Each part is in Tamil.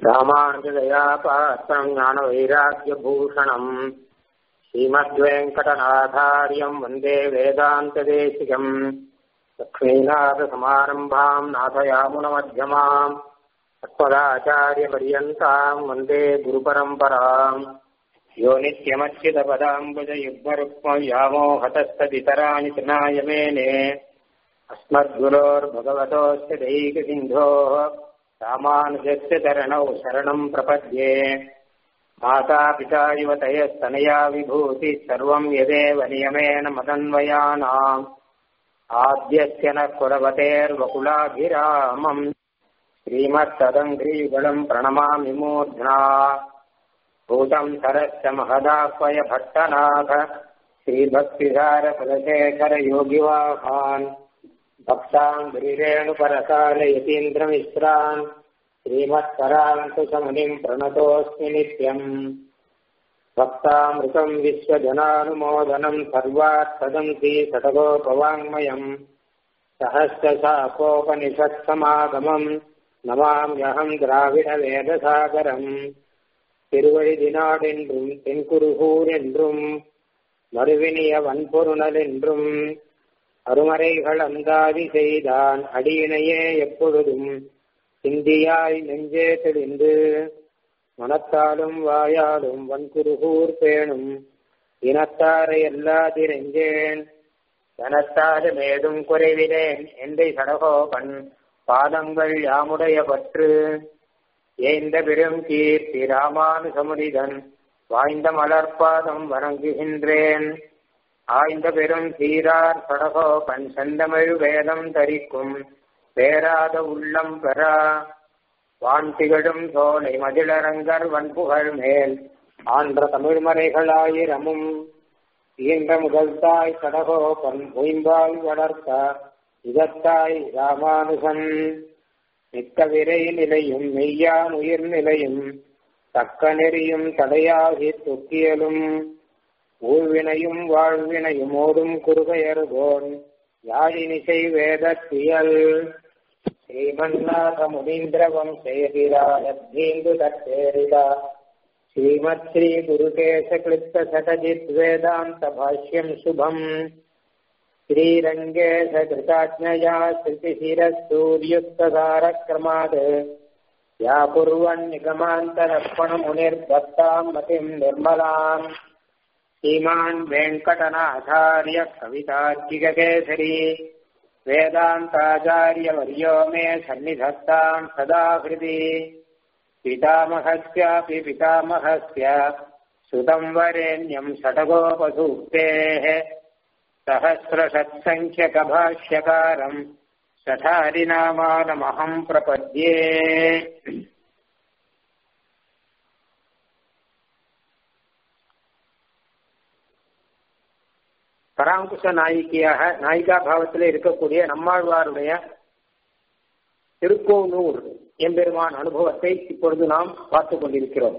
ராமானுஜதயா பாத்திரம் ஞானவைராக்கியபூஷணம் ஸ்ரீமத்வேங்கடநாதாரியம் வந்தே வேதாந்ததேசிகம் லக்ஷ்மீநாதசமாரம்பாம் நாதயாமுனமध्यமாம் அஸ்மதாச்சாரியபரியந்தாம் வந்தே குருபரம்பராம் யோ நித்யமच्युतपदाम्बुजयुग्मरुक्मव्यामोहतस्तदितराणि तृणाय मेने अस्मद्गुरोर्भगवतोऽस्य दैकसिन्धोः रामानुजस्य चरणौ शरणम् प्रपद्ये मातापिता युवतयस्तनया विभूतिः सर्वम् यदेव नियमेन मदन्वयानाम् आद्यस्य न कुलवतेर्वकुलाभिरामम् श्रीमत्तदङ्घ्रीयुगलम् प्रणमामि मूर्ध्ना भूतम् सरस्य महदाह्वय भट्टनाथ श्रीभक्तिसारकुलशेखरयोगिवाहान् भक्ताम् गिरिरेणुपरकालयतीन्द्रमिश्रान् श्रीमत्पराङ्कुशमुनिम् प्रणतोऽस्मि नित्यम् भक्तामृतम् विश्वजनानुमोदनम् सर्वात्तदन्ति सतगोपवाङ्मयम् सहस्रशाखोपनिषत्समागमम् நமாம்யகம் திராவிட வேதசாகரம் திருவழிதினாடென்றும் தென்குருகூர் என்றும் மறுவினிய வன்பொருணல் என்றும் அருமறைகள் அந்தாதி செய்தான் அடியினையே எப்பொழுதும் சிந்தியாய் நெஞ்சே தெளிந்து மனத்தாலும் வாயாலும் வன்குருகூர் பேணும் இனத்தாரை எல்லாதிரெஞ்சேன் தனத்தாறு மேடும் குறைவிலேன் எந்தை சடகோபன் பாதங்கள் யாமுடைய பற்று ஏந்த பெரும் கீர்த்தி ராமானுசமுடிதன் வாய்ந்த மலர்பாதம் வணங்குகின்றேன் ஆய்ந்த பெரும் சீரார் சடகோபன் செந்தமிழ் வேதம் தரிக்கும் பேராத உள்ளம் பெறா வான் திகழும் சோலை மதிலரங்கர் வன்புகழ் மேல் ஆன்ற தமிழ்மறைகளாயிரமும் ஈன்ற முதல் தாய் சடகோபன் பொய்ம்பால் வளர்த்த இதத்தாய் ராமானுகன் மிக்க விரை நிலையும் மெய்யான் உயிர் நிலையும் தக்க நெறியும் தடையாகி தொக்கியலும் ஊழ்வினையும் வாழ்வினையும் ஓடும் குறுகையர்கோன் யாழினிசை வேதத்தியல் ஸ்ரீமன்னாத முனீந்திரவம் சேரிராயத்தீந்து தத்தேரிதா ஸ்ரீமத் ஸ்ரீ குருகேச கிளிப்த சதஜித் வேதாந்த பாஷ்யம் சுபம் श्रीरङ्गेशकृताज्ञया श्रुतिशिरसूर्युक्तधारक्रमात् या कुर्वन्निगमान्तरर्पणमुनिर्दत्ताम् मतिम् निर्मलाम् श्रीमान् वेङ्कटनाथार्य कवितार्किककेसरी वेदान्ताचार्यवर्यो मे सन्निधत्ताम् सदा हृदि पितामहस्यापि पितामहस्य सुतम् वरेण्यम् षटगोपसूक्तेः सहस्रषत्सङ्ख्यकभाष्यकारम् सठारिनामानमहम् प्रपद्ये பராங்குஷ நாயிகையாக நாயிகா பாவத்தில் இருக்கக்கூடிய நம்மாழ்வாருடைய திருக்கோனூர் எம்பெருமான் அனுபவத்தை இப்பொழுது நாம் பார்த்து கொண்டிருக்கிறோம்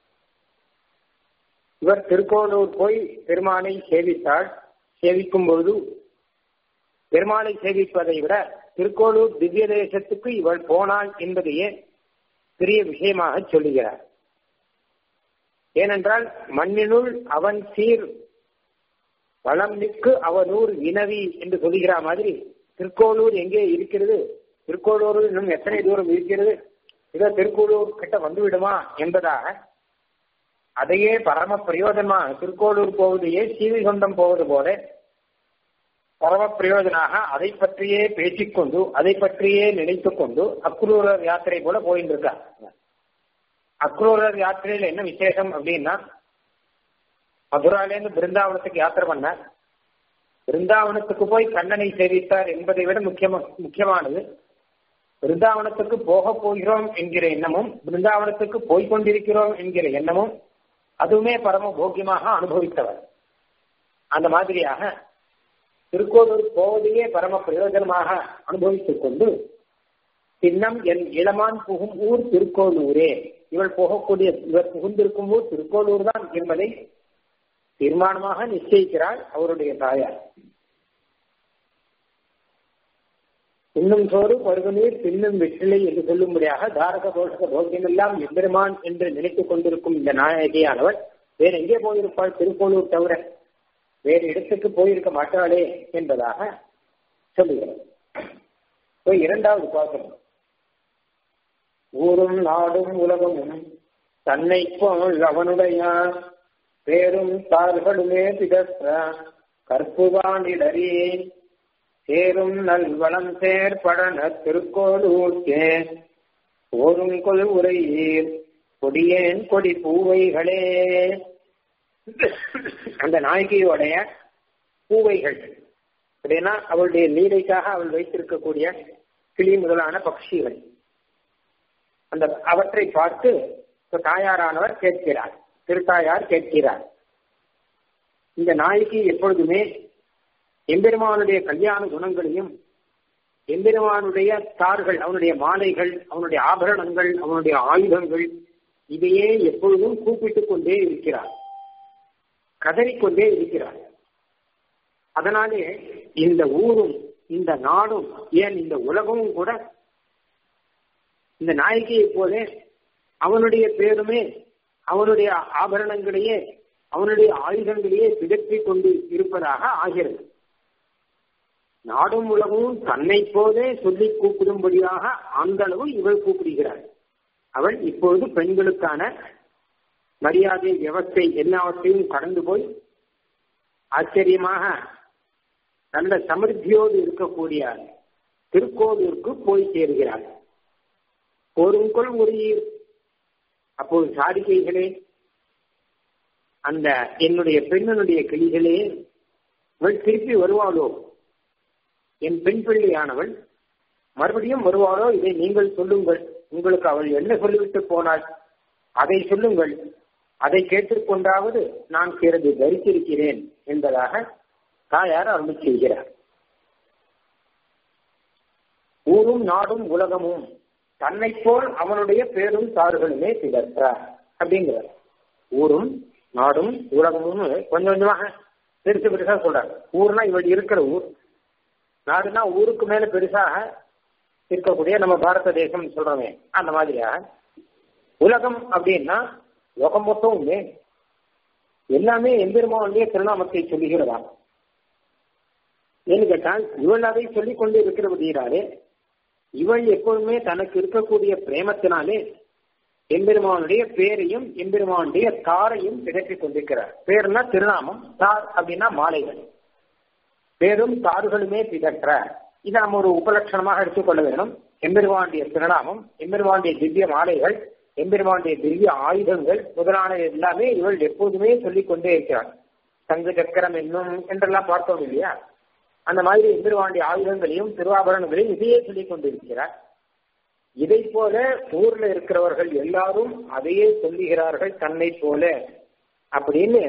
இவர் திருக்கோனூர் போய் பெருமானை சேவித்தாள் சேவிக்கும் பொழுது பெருமாளை சேவிப்பதை விட திருக்கோளூர் திவ்ய தேசத்துக்கு இவள் போனாள் என்பதையே பெரிய விஷயமாக சொல்லுகிறார் ஏனென்றால் மண்ணினுள் அவன் சீர் வளம் நிற்கு அவனூர் வினவி என்று சொல்லுகிற மாதிரி திருக்கோளூர் எங்கே இருக்கிறது திருக்கோளூர் இன்னும் எத்தனை தூரம் இருக்கிறது இதோ திருக்கோளூர் கிட்ட வந்து விடுமா என்பதாக அதையே பரம பிரயோஜனமாக திருக்கோளூர் போவதையே சீவிகொண்டம் போவது போல பரம பிரயோஜனாக அதை பற்றியே பேசிக்கொண்டு அதை பற்றியே நினைத்து கொண்டு அக்ரூரர் யாத்திரை போல போயிட்டு இருக்கார் அக்ரூரர் யாத்திரையில என்ன விசேஷம் அப்படின்னா மதுராலேருந்து பிருந்தாவனத்துக்கு யாத்திரை பண்ணார் பிருந்தாவனத்துக்கு போய் கண்ணனை சேவித்தார் என்பதை விட முக்கியமா முக்கியமானது பிருந்தாவனத்துக்கு போக போகிறோம் என்கிற எண்ணமும் பிருந்தாவனத்துக்கு போய்கொண்டிருக்கிறோம் என்கிற எண்ணமும் அதுவுமே பரம போக்கியமாக அனுபவித்தவர் அந்த மாதிரியாக திருக்கோளூர் போவதையே பரம பிரயோஜனமாக அனுபவித்துக் கொண்டு சின்னம் என் இளமான் புகும் ஊர் திருக்கோளூரே இவள் போகக்கூடிய இவர் புகுந்திருக்கும் ஊர் திருக்கோளூர் தான் என்பதை தீர்மானமாக நிச்சயிக்கிறாள் அவருடைய தாயார் உண்ணும் சோறு பருகுநீர் பின்னும் வெற்றிலை என்று சொல்லும்படியாக தாரக போஷக போக்கியம் எல்லாம் எம்பெருமான் என்று நினைத்துக் கொண்டிருக்கும் இந்த நாயகியானவள் வேற எங்கே போயிருப்பாள் திருப்போலூர் தவிர வேறு இடத்துக்கு போயிருக்க மாட்டாளே என்பதாக சொல்லுகிறோம் இப்போ இரண்டாவது பாசனம் ஊரும் நாடும் உலகமும் தன்னை போல் அவனுடைய பேரும் தார்களுமே பிதற்ற கற்புவானிடறி சேரும் நல்வளம் சேர்படன திருக்கோலூர்க்கே ஓரும் கொள் உரையீர் கொடியேன் கொடி பூவைகளே அந்த நாயகியோடைய பூவைகள் அப்படின்னா அவளுடைய நீரைக்காக அவள் வைத்திருக்கக்கூடிய கிளி முதலான பட்சிகள் அந்த அவற்றை பார்த்து தாயாரானவர் கேட்கிறார் திருத்தாயார் கேட்கிறார் இந்த நாய்க்கு எப்பொழுதுமே எம்பெருமானுடைய கல்யாண குணங்களையும் எம்பெருமானுடைய தார்கள் அவனுடைய மாலைகள் அவனுடைய ஆபரணங்கள் அவனுடைய ஆயுதங்கள் இதையே எப்பொழுதும் கூப்பிட்டுக் கொண்டே இருக்கிறார் கதறிக்கொண்டே இருக்கிறார் அதனாலே இந்த ஊரும் இந்த நாடும் ஏன் இந்த உலகமும் கூட இந்த நாயகியை போல அவனுடைய பேருமே அவனுடைய ஆபரணங்களையே அவனுடைய ஆயுதங்களையே பிதற்றிக் கொண்டு இருப்பதாக ஆகிறது நாடும் உலகமும் தன்னை போதே சொல்லி கூப்பிடும்படியாக அந்த அளவு இவள் கூப்பிடுகிறாள் அவள் இப்பொழுது பெண்களுக்கான மரியாதை வியவஸ்தை எல்லாவற்றையும் கடந்து போய் ஆச்சரியமாக நல்ல சமிருத்தியோடு இருக்கக்கூடிய திருக்கோவிலுக்கு போய் சேர்கிறாள் போருங்கொள் உரியீர் அப்போது சாரிகைகளே அந்த என்னுடைய பெண்ணனுடைய கிளிகளே இவள் திருப்பி வருவாளோ என் பெண் பிள்ளையானவள் மறுபடியும் வருவாளோ இதை நீங்கள் சொல்லுங்கள் உங்களுக்கு அவள் என்ன சொல்லிவிட்டு போனாள் அதை சொல்லுங்கள் அதை கேட்டுக்கொண்டாவது நான் சிறிது தரித்திருக்கிறேன் என்பதாக தாயார் அருள் செய்கிறார் ஊரும் நாடும் உலகமும் தன்னை போல் அவனுடைய பேரும் தார்களுமே திகழ்த்தார் அப்படிங்கிறார் ஊரும் நாடும் உலகமும் கொஞ்சம் கொஞ்சமாக பெருசு பெருசா சொல்றாங்க ஊர்னா இவள் இருக்கிற ஊர் நாடுனா ஊருக்கு மேல பெருசாக இருக்கக்கூடிய நம்ம பாரத தேசம் சொல்றோமே அந்த மாதிரியாக உலகம் அப்படின்னா உலகம் மொத்தமுமே எல்லாமே எம்பெருமானுடைய திருநாமத்தை சொல்லுகிறதா ஏன்னு கேட்டால் இவள் அதை சொல்லிக் கொண்டு இருக்கிறபடியாலே இவள் எப்பொழுதுமே தனக்கு இருக்கக்கூடிய பிரேமத்தினாலே எம்பெருமானுடைய பேரையும் எம்பெருமானுடைய தாரையும் பிதற்றிக் கொண்டிருக்கிறார் பேர்னா திருநாமம் தார் அப்படின்னா மாலைகள் பேரும் தார்களுமே பிதற்ற இதை நம்ம ஒரு உபலட்சணமாக எடுத்துக்கொள்ள வேண்டும் எம்பெருமானுடைய திருநாமம் எம்பெருமானுடைய திவ்ய மாலைகள் எம்பெருமானுடைய திவ்ய ஆயுதங்கள் முதலான எல்லாமே இவள் எப்போதுமே சொல்லிக் கொண்டே இருக்கிறாள் தங்கு சக்கரம் என்னும் என்றெல்லாம் பார்த்தோம் இல்லையா அந்த மாதிரி எம்பெருமானுடைய ஆயுதங்களையும் திருவாபரணங்களையும் இதையே சொல்லிக் கொண்டிருக்கிறார் இதை போல ஊர்ல இருக்கிறவர்கள் எல்லாரும் அதையே சொல்லுகிறார்கள் தன்னை போல அப்படின்னு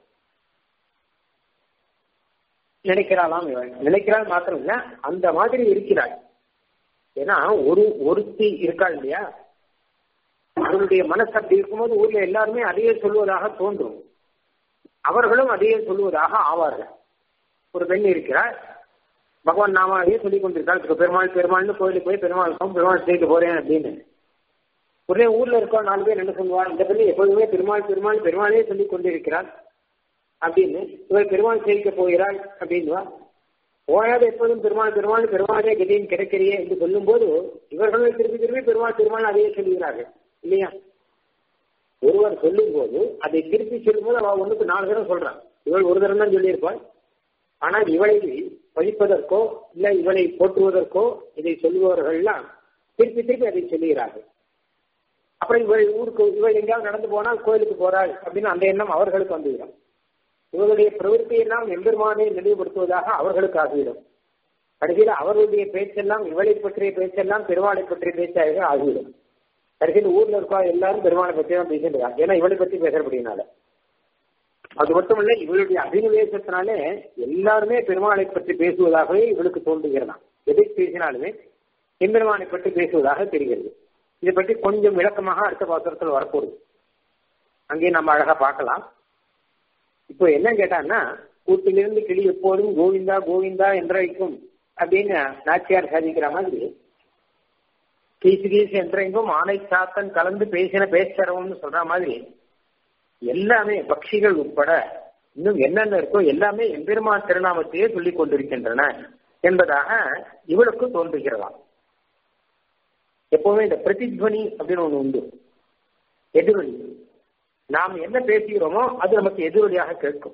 நினைக்கிறாளாம் இவள் நினைக்கிறாள் மாத்திரம் இல்ல அந்த மாதிரி இருக்கிறாள் ஏன்னா ஒரு ஒருத்தி இருக்காள் இல்லையா அவருடைய மனசு அப்படி இருக்கும்போது ஊர்ல எல்லாருமே அதையே சொல்வதாக தோன்றும் அவர்களும் அதையே சொல்லுவதாக ஆவார்கள் ஒரு பெண் இருக்கிறார் பகவான் நாமாவே சொல்லிக் கொண்டிருக்காள் பெருமாள் பெருமாள்னு கோயிலுக்கு போய் பெருமாள் பெருமாள் செய்து போறேன் அப்படின்னு உடனே ஊர்ல இருக்கோம் நாலு பேர் என்ன சொல்லுவாள் இந்த பெண்ணு எப்போதுமே பெருமாள் பெருமாள் பெருமாளே சொல்லிக் கொண்டிருக்கிறாள் அப்படின்னு இவர் பெருமாள் சேவிக்க போகிறாள் அப்படின்வா ஓயாத எப்போதும் பெருமாள் பெருமாள் பெருமாளே கதியும் கிடைக்கிறியே என்று சொல்லும்போது இவர்களும் திருப்பி திருப்பி பெருமாள் பெருமாள் அதையே சொல்லுகிறார்கள் இல்லையா ஒருவர் சொல்லும் போது அதை திருப்பி சொல்லும்போது அவ ஒண்ணுக்கு நாலு தடவை சொல்றான் இவள் ஒரு தடவை தான் சொல்லியிருப்பாள் ஆனால் இவளை பழிப்பதற்கோ இல்ல இவளை போற்றுவதற்கோ இதை சொல்லுபவர்கள்லாம் திருப்பி திருப்பி அதை சொல்லுகிறார்கள் அப்புறம் இவள் ஊருக்கு இவள் எங்கேயாவது நடந்து போனால் கோயிலுக்கு போறாள் அப்படின்னு அந்த எண்ணம் அவர்களுக்கு வந்துவிடும் இவர்களுடைய பிரவருத்தியெல்லாம் எம்பெருமானை நினைவுபடுத்துவதாக அவர்களுக்கு ஆகிவிடும் கடைசியில் அவர்களுடைய பேச்செல்லாம் இவளை பற்றிய பேச்செல்லாம் பெருமாளை பற்றிய பேச்சாக ஆகிவிடும் கடைசியில் ஊர்ல இருக்கா எல்லாரும் பெருமாளை பற்றி தான் பேசிட்டு ஏன்னா இவளை பற்றி பேசுறபடினால அது மட்டும் இல்ல இவளுடைய அபினிவேசத்தினாலே எல்லாருமே பெருமாளை பற்றி பேசுவதாகவே இவளுக்கு தோன்றுகிறதாம் எதை பேசினாலுமே எம்பெருமானை பற்றி பேசுவதாக தெரிகிறது இதை பற்றி கொஞ்சம் விளக்கமாக அடுத்த பாத்திரத்தில் வரக்கூடும் அங்கே நம்ம அழகா பார்க்கலாம் இப்போ என்ன கேட்டான்னா கூட்டிலிருந்து கிளி எப்போதும் கோவிந்தா கோவிந்தா என்றழைக்கும் அப்படின்னு நாச்சியார் சாதிக்கிற மாதிரி கீசு கீசு என்றெங்கும் ஆனை சாத்தன் கலந்து பேசின பேச்சரவம்னு சொல்ற மாதிரி எல்லாமே பட்சிகள் உட்பட இன்னும் என்னென்ன இருக்கோ எல்லாமே எம்பெருமான் திருநாமத்தையே சொல்லிக் கொண்டிருக்கின்றன என்பதாக இவளுக்கு தோன்றுகிறதாம் எப்பவுமே இந்த பிரதித்வனி அப்படின்னு ஒண்ணு உண்டு எதிரொலி நாம் என்ன பேசுகிறோமோ அது நமக்கு எதிரொலியாக கேட்கும்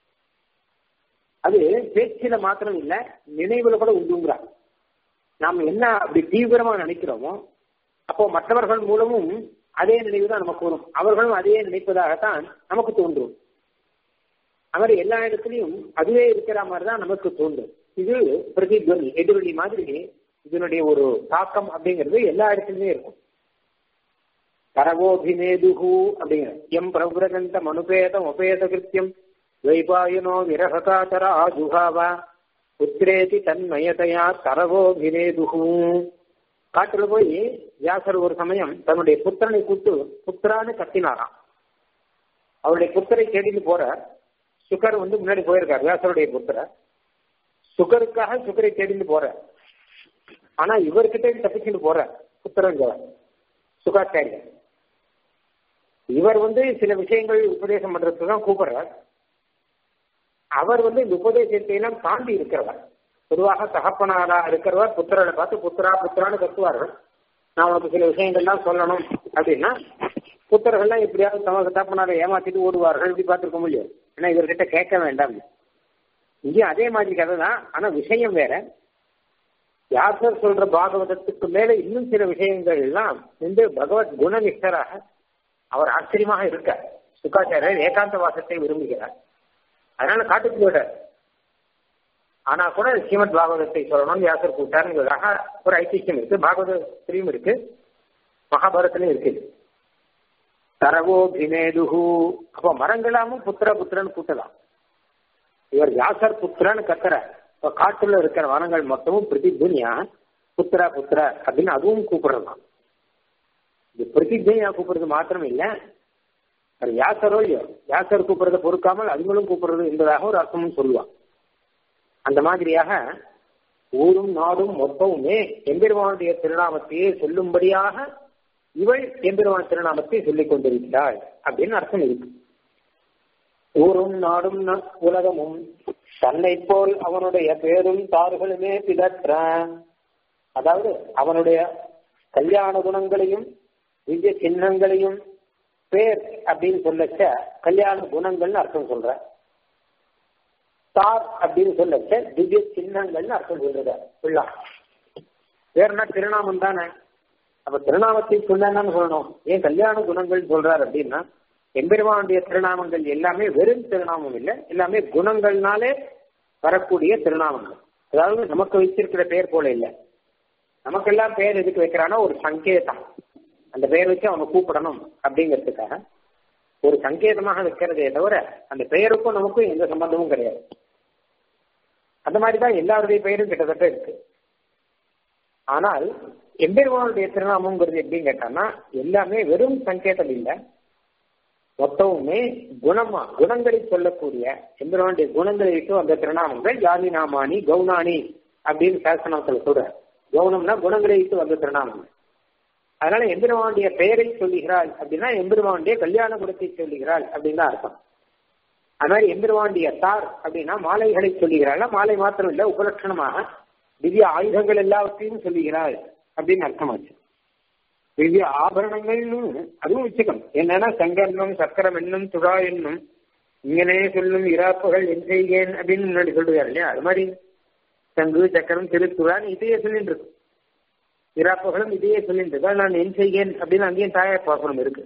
அது பேச்சில மாத்திரம் இல்ல நினைவுல கூட உண்டுங்கிறார் நாம் என்ன அப்படி தீவிரமா நினைக்கிறோமோ அப்போ மற்றவர்கள் மூலமும் அதே நினைவு தான் நமக்கு வரும் அவர்களும் அதே நினைப்பதாகத்தான் நமக்கு தோன்றும் அவர் எல்லா இடத்துலையும் அதுவே இருக்கிற மாதிரி தான் நமக்கு தோன்றும் இது பிரதித்வனி எதிரொலி மாதிரி இதனுடைய ஒரு தாக்கம் அப்படிங்கிறது எல்லா இடத்துலயுமே இருக்கும் பரவோபிமேதுகு அப்படிங்கிற எம் பிரபுரகந்தம் அனுபேதம் உபேத கிருத்தியம் வைபாயனோ விரககாதரா ஜுகாவா புத்திரேதி தன்மயதையா தரவோபிமேதுகு காட்டுல போய் வியாசர் ஒரு சமயம் தன்னுடைய புத்திரனை கூட்டு புத்திரான்னு கத்தினாராம் அவருடைய புத்தரை தேடிட்டு போற சுகர் வந்து முன்னாடி போயிருக்கார் வியாசருடைய புத்திரர் சுகருக்காக சுகரை தேடிட்டு போற ஆனா இவர்கிட்ட தப்பிச்சுட்டு போற புத்திரங்க சுகாச்சாரியர் இவர் வந்து சில விஷயங்கள் உபதேசம் பண்றதுக்கு தான் கூப்பிடுறார் அவர் வந்து இந்த உபதேசத்தை எல்லாம் தாண்டி இருக்கிறவர் பொதுவாக தகப்பனாரா இருக்கிறவர் புத்திரனை பார்த்து புத்திரா புத்திரான்னு கத்துவார்கள் நான் உனக்கு சில விஷயங்கள்லாம் சொல்லணும் அப்படின்னா புத்தர்கள்லாம் எப்படியாவது தமக்கு தகப்பனாரை ஏமாத்திட்டு ஓடுவார்கள் இப்படி பார்த்துருக்க முடியும் ஏன்னா இவர்கிட்ட கேட்க வேண்டாம் இங்கேயும் அதே மாதிரி கதை தான் ஆனா விஷயம் வேற வியாசர் சொல்ற பாகவதத்துக்கு மேல இன்னும் சில விஷயங்கள் எல்லாம் வந்து பகவத் குணநிஷ்டராக அவர் ஆச்சரியமாக இருக்கார் சுக்காச்சாரியர் ஏகாந்த வாசத்தை விரும்புகிறார் அதனால காட்டுக்கு போயிட்டார் ஆனா கூட ஸ்ரீமத் பாகவதத்தை சொல்லணும் வியாசர் கூட்டாருங்கிறதாக ஒரு ஐதிஹ்யம் இருக்கு பாகவதத்திலையும் இருக்கு மகாபாரத்திலையும் இருக்கு தரவோ பினேதுகு அப்போ மரங்களாமும் புத்திர புத்திரன்னு கூட்டலாம் இவர் வியாசர் புத்திரன்னு கத்துற இப்ப காட்டுல இருக்கிற வனங்கள் மொத்தமும் பிரதிபுனியா புத்திரா புத்திர அப்படின்னு அதுவும் கூப்பிடுறதான் இது பிரதிஜையா கூப்பிடுறது மாத்திரம் இல்ல அது வியாசரோ இல்லையோ வியாசர் கூப்பிடுறத பொறுக்காமல் அதுங்களும் கூப்பிடுறது என்பதாக ஒரு அர்த்தமும் சொல்லுவான் அந்த மாதிரியாக ஊரும் நாடும் மொத்தமுமே எம்பெருமானுடைய திருநாமத்தையே சொல்லும்படியாக இவள் எம்பெருமான் திருநாமத்தை சொல்லிக் கொண்டிருக்கிறாள் அப்படின்னு அர்த்தம் இருக்கு ஊரும் நாடும் உலகமும் தன்னை போல் அவனுடைய பேரும் தார்களுமே பிதற்ற அதாவது அவனுடைய கல்யாண குணங்களையும் திவ்ய சின்னங்களையும் பேர் அப்படின்னு சொல்லச்ச கல்யாண குணங்கள்னு அர்த்தம் சொல்ற தார் அப்படின்னு சொல்லச்ச திவ்ய சின்னங்கள்னு அர்த்தம் சொல்றத பிள்ளா பேர்னா திருநாமம் தானே அப்ப திருநாமத்தை சொன்னு சொல்லணும் ஏன் கல்யாண குணங்கள் சொல்றாரு அப்படின்னா எம்பெருமானுடைய திருநாமங்கள் எல்லாமே வெறும் திருநாமம் இல்லை எல்லாமே குணங்கள்னாலே வரக்கூடிய திருநாமங்கள் அதாவது நமக்கு வச்சிருக்கிற பேர் போல இல்லை நமக்கெல்லாம் பேர் எதுக்கு வைக்கிறான்னா ஒரு சங்கேதம் அந்த பெயர் வச்சு அவனை கூப்பிடணும் அப்படிங்கிறதுக்காக ஒரு சங்கேதமாக வைக்கிறதே தவிர அந்த பெயருக்கும் நமக்கும் எந்த சம்பந்தமும் கிடையாது அந்த மாதிரிதான் எல்லாருடைய பெயரும் கிட்டத்தட்ட இருக்கு ஆனால் எம்பெருமானுடைய திருநாமங்கிறது எப்படின்னு கேட்டான்னா எல்லாமே வெறும் சங்கேதம் இல்லை மொத்தமுமே குணமா குணங்களை சொல்லக்கூடிய எம்பெருமானுடைய குணங்களை விட்டு அந்த திருநாமங்கள் யானி நாமானி கவுனானி அப்படின்னு சாசனத்தில் சொல்ற கவுனம்னா குணங்களை விட்டு வந்த திருநாமங்கள் அதனால எம்பெருமானுடைய பெயரை சொல்லுகிறாள் அப்படின்னா எம்பெருமானுடைய கல்யாண குணத்தை சொல்லுகிறாள் அப்படின்னு தான் அர்த்தம் அது மாதிரி எம்பெருமானுடைய தார் அப்படின்னா மாலைகளை சொல்லுகிறாள் மாலை மாத்திரம் இல்ல உபலட்சணமாக திவ்ய ஆயுதங்கள் எல்லாவற்றையும் சொல்லுகிறாள் அப்படின்னு அர்த்தமாச்சு திவ்ய ஆபரணங்கள்னு அதுவும் வச்சுக்கணும் என்னன்னா சங்கன்னும் சக்கரம் என்னும் துடா என்னும் இங்கனே சொல்லும் இராப்புகள் என் செய்கேன் அப்படின்னு முன்னாடி சொல்லுவார் இல்லையா அது மாதிரி சங்கு சக்கரம் திருத்துறான்னு இதையே சொல்லிட்டு இருக்கு இராப்புகளும் இதையே சொல்லிட்டு இருக்கா நான் என் செய்கேன் அப்படின்னு அங்கேயும் தாயார் பாசனம் இருக்கு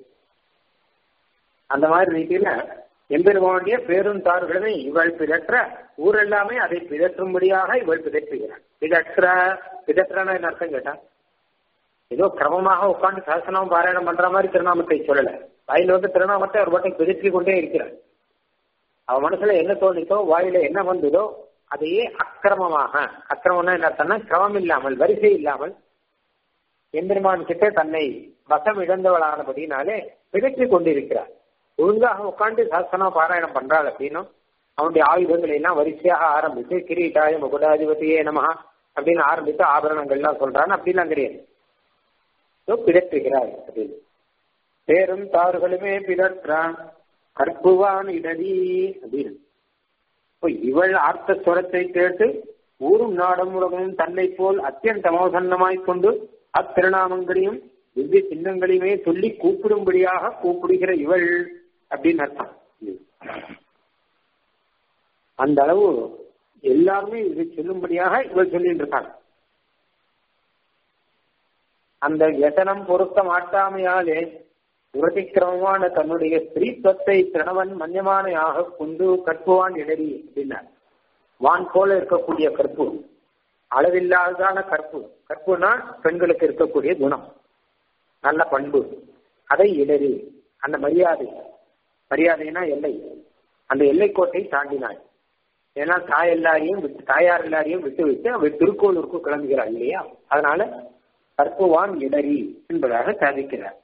அந்த மாதிரி ரீதியில எம்பெருமானுடைய பேரும் தார்களுமே இவள் பிதற்ற ஊரெல்லாமே அதை பிதற்றும்படியாக இவள் பிதற்றுகிறாள் பிதற்ற பிதற்றன என்ன அர்த்தம் கேட்டா ஏதோ கிரமமாக உட்காந்து சாசனம் பாராயணம் பண்ற மாதிரி திருநாமத்தை சொல்லல வாயில வந்து திருநாமத்தை ஒரு பாட்டை பிதற்றி கொண்டே இருக்கிறார் அவ மனசுல என்ன தோணித்தோ வாயில என்ன வந்ததோ அதையே அக்கிரமமாக அக்கிரமம்னா என்ன அர்த்தம்னா கிரமம் இல்லாமல் வரிசை இல்லாமல் எம்பெருமான் கிட்ட தன்னை வசம் இழந்தவளானபடினாலே பிதற்றி கொண்டிருக்கிறார் ஒழுங்காக உட்காந்து சாசனம் பாராயணம் பண்றாள் அப்படின்னும் அவனுடைய ஆயுதங்களை எல்லாம் வரிசையாக ஆரம்பித்து கிரீட்டாய முகுடாதிபதியே நமஹா அப்படின்னு ஆரம்பித்து ஆபரணங்கள்லாம் சொல்றான்னு அப்படிலாம் கிடையாது இதோ பிதற்றுகிறார் அப்படின்னு பேரும் தாறுகளுமே பிதற்றான் கற்புவான் இடதி அப்படின்னு இப்போ இவள் ஆர்த்த ஸ்வரத்தை கேட்டு ஊரும் நாடும் உலகமும் தன்னை போல் அத்தியந்த மோசன்னமாய்க் கொண்டு அத்திருநாமங்களையும் திவ்ய சின்னங்களையுமே சொல்லி கூப்பிடும்படியாக கூப்பிடுகிற இவள் அப்படின்னு அர்த்தம் அந்த அளவு எல்லாருமே இதை சொல்லும்படியாக இவள் சொல்லிட்டு இருக்காங்க அந்த வியசனம் பொருத்த மாட்டாமையாலே உரதிக்கிரமமான தன்னுடைய ஸ்திரீத்துவத்தை திரணவன் மன்யமானையாக கொண்டு கற்புவான் இடறி அப்படின்னார் வான் போல இருக்கக்கூடிய கற்பு அளவில்லாததான கற்பு கற்புனா பெண்களுக்கு இருக்கக்கூடிய குணம் நல்ல பண்பு அதை இடறி அந்த மரியாதை மரியாதைனா எல்லை அந்த எல்லைக்கோட்டை தாண்டினாள் ஏன்னா தாய் எல்லாரையும் விட்டு தாயார் எல்லாரையும் விட்டு விட்டு அவள் திருக்கோளூருக்கு கிளம்புகிறாள் இல்லையா அதனால கற்புவான் இடறி என்பதாக சாதிக்கிறார்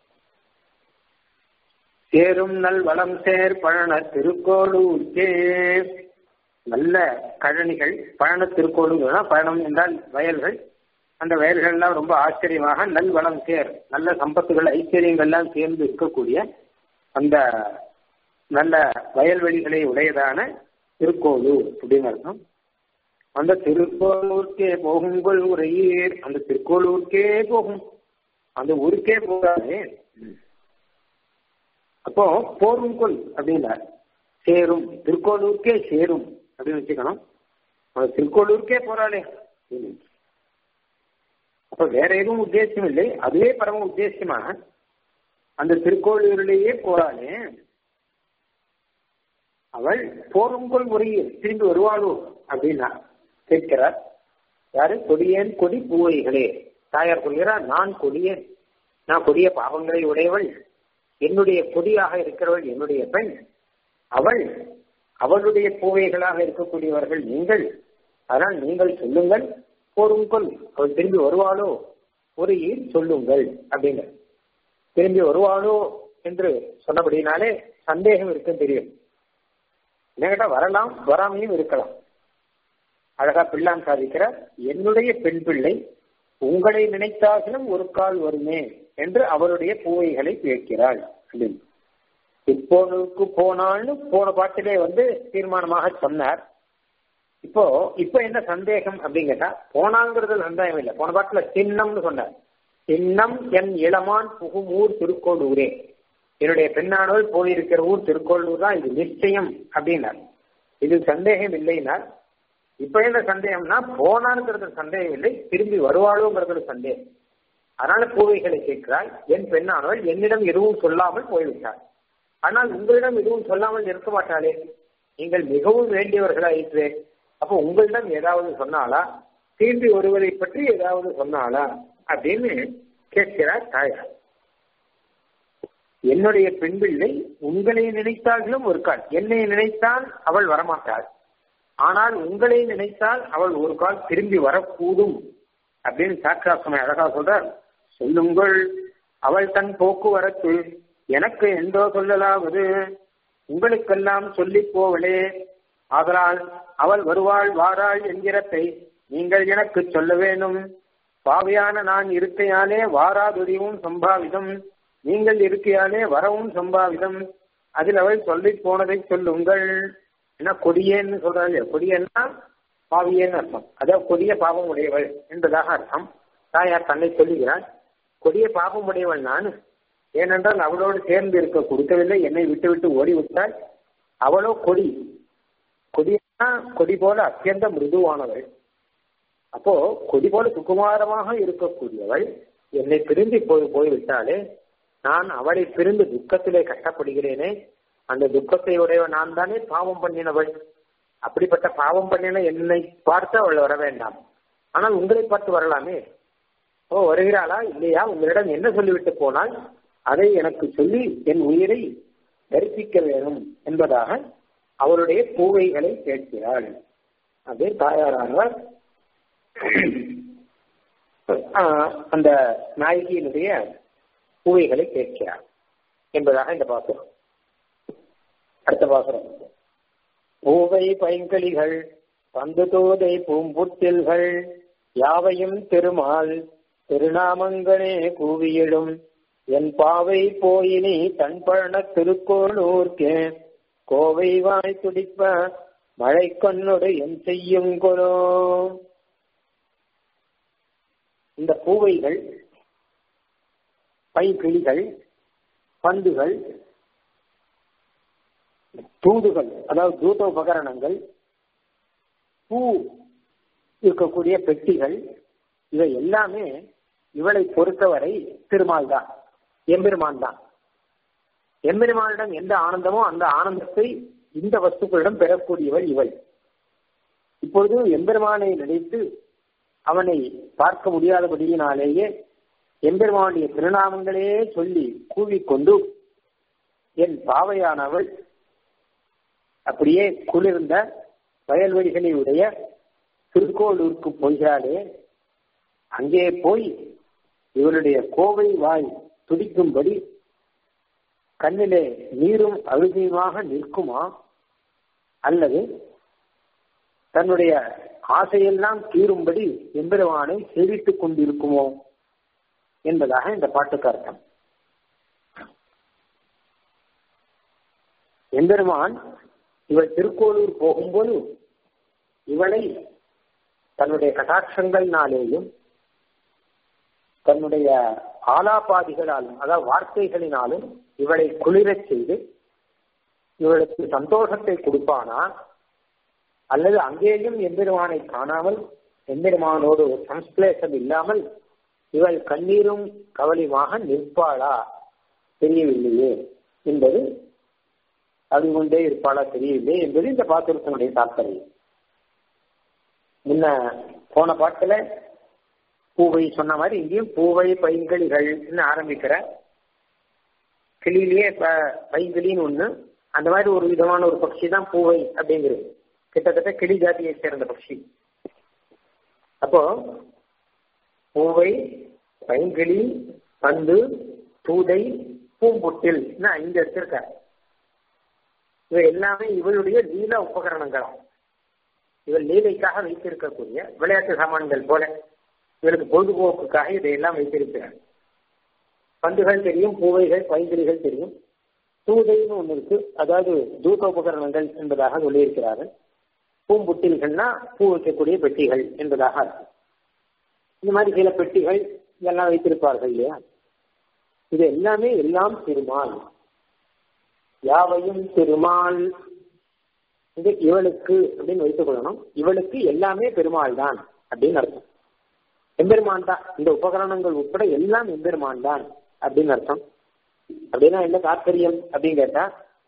சேரும் நல் வளம் சேர் பழன திருக்கோளூர்க்கே நல்ல கழனிகள் பழன திருக்கோளூர் பழனம் என்றால் வயல்கள் அந்த வயல்கள்லாம் ரொம்ப ஆச்சரியமாக நல் வளம் சேர் நல்ல சம்பத்துகள் ஐஸ்வர்யங்கள்லாம் சேர்ந்து இருக்கக்கூடிய அந்த நல்ல வயல்வெளிகளை உடையதான திருக்கோளூர் அப்படின்னு அர்த்தம் அந்த திருக்கோளூருக்கே போகுங்கள் உரையீர் அந்த திருக்கோளூருக்கே போகும் அந்த ஊருக்கே போகாது அப்போ போருங்கொல் அப்படின்னார் சேரும் திருக்கோளூருக்கே சேரும் அப்படின்னு வச்சுக்கணும் திருக்கோளூருக்கே போறாளே அப்ப வேற எதுவும் உத்தேசம் இல்லை அதுவே பரம உத்தேசமாக அந்த திருக்கோளூரிலேயே போறாளே அவள் போருங்கொள் முறையில் திரும்பி வருவாளோ அப்படின்னா கேட்கிறார் யாரு கொடியேன் கொடி பூவைகளே தாயார் சொல்கிறார் நான் கொடியேன் நான் கொடிய பாவங்களை உடையவள் என்னுடைய கொடியாக இருக்கிறவள் என்னுடைய பெண் அவள் அவளுடைய பூவைகளாக இருக்கக்கூடியவர்கள் நீங்கள் அதனால் நீங்கள் சொல்லுங்கள் போருங்கொள் அவள் திரும்பி வருவாளோ ஒரு சொல்லுங்கள் அப்படிங்க திரும்பி வருவாளோ என்று சொன்னபடினாலே சந்தேகம் இருக்குன்னு தெரியும் என்ன வரலாம் வராமையும் இருக்கலாம் அழகா பிள்ளான் சாதிக்கிற என்னுடைய பெண் பிள்ளை உங்களை நினைத்தாகிலும் ஒரு கால் வருமே என்று அவருடைய பூவைகளை கேட்கிறாள் அப்படின்னு இப்போனுக்கு போனால்னு போன பாட்டிலே வந்து தீர்மானமாக சொன்னார் இப்போ இப்ப என்ன சந்தேகம் அப்படிங்கட்டா போனாங்கிறது சந்தேகம் இல்லை போன பாட்டுல சின்னம்னு சொன்னார் சின்னம் என் இளமான் புகுமூர் திருக்கோளூரே என்னுடைய பெண்ணானவள் போயிருக்கிற ஊர் திருக்கோளூர் தான் இது நிச்சயம் அப்படின்னார் இது சந்தேகம் இல்லைனார் இப்ப என்ன சந்தேகம்னா போனான்ங்கிறது சந்தேகம் இல்லை திரும்பி வருவாளோங்கிறது சந்தேகம் அதனால பூவைகளை கேட்கிறாள் என் பெண்ணானவள் என்னிடம் எதுவும் சொல்லாமல் போய்விட்டாள் ஆனால் உங்களிடம் எதுவும் சொல்லாமல் இருக்க மாட்டாளே நீங்கள் மிகவும் வேண்டியவர்களாயிற்று அப்போ உங்களிடம் ஏதாவது சொன்னாளா திரும்பி வருவதை பற்றி ஏதாவது சொன்னாளா அப்படின்னு கேட்கிறார் தாயார் என்னுடைய பெண் பிள்ளை உங்களை நினைத்தாலும் ஒரு கால் என்னை நினைத்தால் அவள் வரமாட்டாள் ஆனால் உங்களை நினைத்தால் அவள் ஒரு கால் திரும்பி வரக்கூடும் அப்படின்னு சாட்சாசமை அழகா சொல்றார் சொல்லுங்கள் அவள் தன் போக்குவரத்து எனக்கு எந்தோ சொல்லலாவது உங்களுக்கெல்லாம் சொல்லி போவளே ஆதலால் அவள் வருவாள் வாராள் என்கிறத்தை நீங்கள் எனக்கு சொல்ல வேணும் பாவியான நான் இருக்கையாலே வாராதுரிவும் சம்பாவிதம் நீங்கள் இருக்கையாலே வரவும் சம்பாவிதம் அதில் அவள் சொல்லி போனதை சொல்லுங்கள் என்ன கொடியேன்னு சொல்றாங்க கொடியன்னா பாவியேன்னு அர்த்தம் அதாவது கொடிய பாவம் உடையவள் என்பதாக அர்த்தம் தாயார் தன்னை சொல்லுகிறாள் கொடிய பாவம் உடையவள் நான் ஏனென்றால் அவளோடு சேர்ந்து இருக்க கொடுக்கவில்லை என்னை விட்டு விட்டு ஓடி விட்டாள் அவளோ கொடி கொடியா கொடி போல அத்தியந்த மிருதுவானவள் அப்போ கொடி போல சுகுமாரமாக இருக்கக்கூடியவள் என்னை பிரிந்து போய் போய்விட்டாலே நான் அவளை பிரிந்து துக்கத்திலே கஷ்டப்படுகிறேனே அந்த துக்கத்தை உடைய நான் தானே பாவம் பண்ணினவள் அப்படிப்பட்ட பாவம் பண்ணின என்னை பார்த்து அவள் வர வேண்டாம் ஆனால் உங்களை பார்த்து வரலாமே ஓ வருகிறாளா இல்லையா உங்களிடம் என்ன சொல்லிவிட்டு போனால் அதை எனக்கு சொல்லி என் உயிரை தரிசிக்க வேணும் என்பதாக அவருடைய பூவைகளை கேட்கிறாள் அது தாயாரானவர் அந்த நாயகியினுடைய பூவைகளை கேட்கிறார் என்பதாக இந்த பாசுரம் அடுத்த பாசுரம் பூவை பைங்களிகள் பந்து தோதை பூம்புட்டில்கள் யாவையும் திருமால் திருநாமங்களே கூவியிடும் என் பாவை போயினி தன்பழன திருக்கோளூர்க்கே கோவை வாய் துடிப்ப மழை கண்ணொடு என் செய்யும் கொலோ இந்த பூவைகள் பைக்கிளிகள் பந்துகள் தூதுகள் அதாவது தூத உபகரணங்கள் பூ இருக்கக்கூடிய பெட்டிகள் இவை எல்லாமே இவளை பொறுத்தவரை திருமால் தான் எம்பெருமான் தான் எம்பெருமானிடம் எந்த ஆனந்தமோ அந்த ஆனந்தத்தை இந்த வஸ்துக்களிடம் பெறக்கூடியவள் இவள் இப்பொழுது எம்பெருமானை நினைத்து அவனை பார்க்க முடியாதபடியினாலேயே எம்பெருமானுடைய திருநாமங்களே சொல்லி கூவிக்கொண்டு என் பாவையானவள் அப்படியே குளிர்ந்த வயல்வெளிகளை உடைய திருக்கோளூருக்கு போகிறாளே அங்கே போய் இவளுடைய கோவை வாய் துடிக்கும்படி கண்ணிலே நீரும் அழுகையுமாக நிற்குமா அல்லது தன்னுடைய ஆசையெல்லாம் தீரும்படி எம்பெருமானை சேவித்துக் கொண்டிருக்குமோ என்பதாக இந்த பாட்டுக்கு அர்த்தம் எம்பெருமான் இவள் திருக்கோளூர் போகும்போது இவளை தன்னுடைய கட்டாட்சங்கள்னாலேயும் தன்னுடைய ஆலாபாதிகளாலும் அதாவது வார்த்தைகளினாலும் இவளை குளிரச் செய்து இவளுக்கு சந்தோஷத்தை கொடுப்பானா அல்லது அங்கேயும் எம்பெருமானை காணாமல் எம்பெருமானோடு சம்ஸ்லேஷம் இல்லாமல் இவள் கண்ணீரும் கவலையுமாக நிற்பாளா தெரியவில்லையே என்பது அது கொண்டே இருப்பாளா தெரியவில்லை என்பது இந்த பாத்திரத்தினுடைய தாற்பயம் முன்ன போன பாட்டுல பூவை சொன்ன மாதிரி இங்கேயும் பூவை பைங்களிகள்னு ஆரம்பிக்கிற கிளியிலேயே பைங்கிளின்னு ஒண்ணு அந்த மாதிரி ஒரு விதமான ஒரு பட்சி தான் பூவை அப்படிங்கிறது கிட்டத்தட்ட கிளி ஜாதியை சேர்ந்த பட்சி அப்போ பூவை பைங்கிளி பந்து தூதை பூம்புட்டில் ஐந்து எடுத்திருக்காரு இவை எல்லாமே இவளுடைய லீலா உபகரணங்களாம் இவள் லீலைக்காக வைத்திருக்கக்கூடிய விளையாட்டு சாமான்கள் போல இவளுக்கு பொழுதுபோக்குக்காக இதையெல்லாம் வைத்திருக்கிறார் பந்துகள் தெரியும் பூவைகள் பைங்கிளிகள் தெரியும் தூதைன்னு ஒன்று இருக்கு அதாவது தூத உபகரணங்கள் என்பதாக சொல்லியிருக்கிறார்கள் பூம்புட்டில்கள்னா பூ வைக்கக்கூடிய பெட்டிகள் என்பதாக இருக்கு இந்த மாதிரி சில பெட்டிகள் இதெல்லாம் வைத்திருப்பார்கள் இல்லையா இது எல்லாமே எல்லாம் திருமால் யாவையும் திருமால் இது இவளுக்கு அப்படின்னு வைத்துக் கொள்ளணும் இவளுக்கு எல்லாமே பெருமாள் தான் அப்படின்னு அர்த்தம் எம்பெருமான் தான் இந்த உபகரணங்கள் உட்பட எல்லாம் எம்பெருமான் தான் அப்படின்னு அர்த்தம் அப்படின்னா என்ன தாற்பயம் அப்படின்னு கேட்டா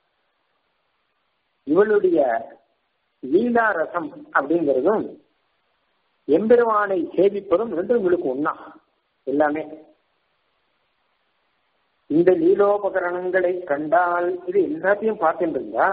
இவளுடைய லீலா ரசம் அப்படிங்கிறதும் எம்பெருமானை சேவிப்பதும் ரெண்டும் இவளுக்கு ஒன்னா எல்லாமே இந்த லீலோபகரணங்களை கண்டால் இது எல்லாத்தையும் பார்த்துட்டு இருந்தா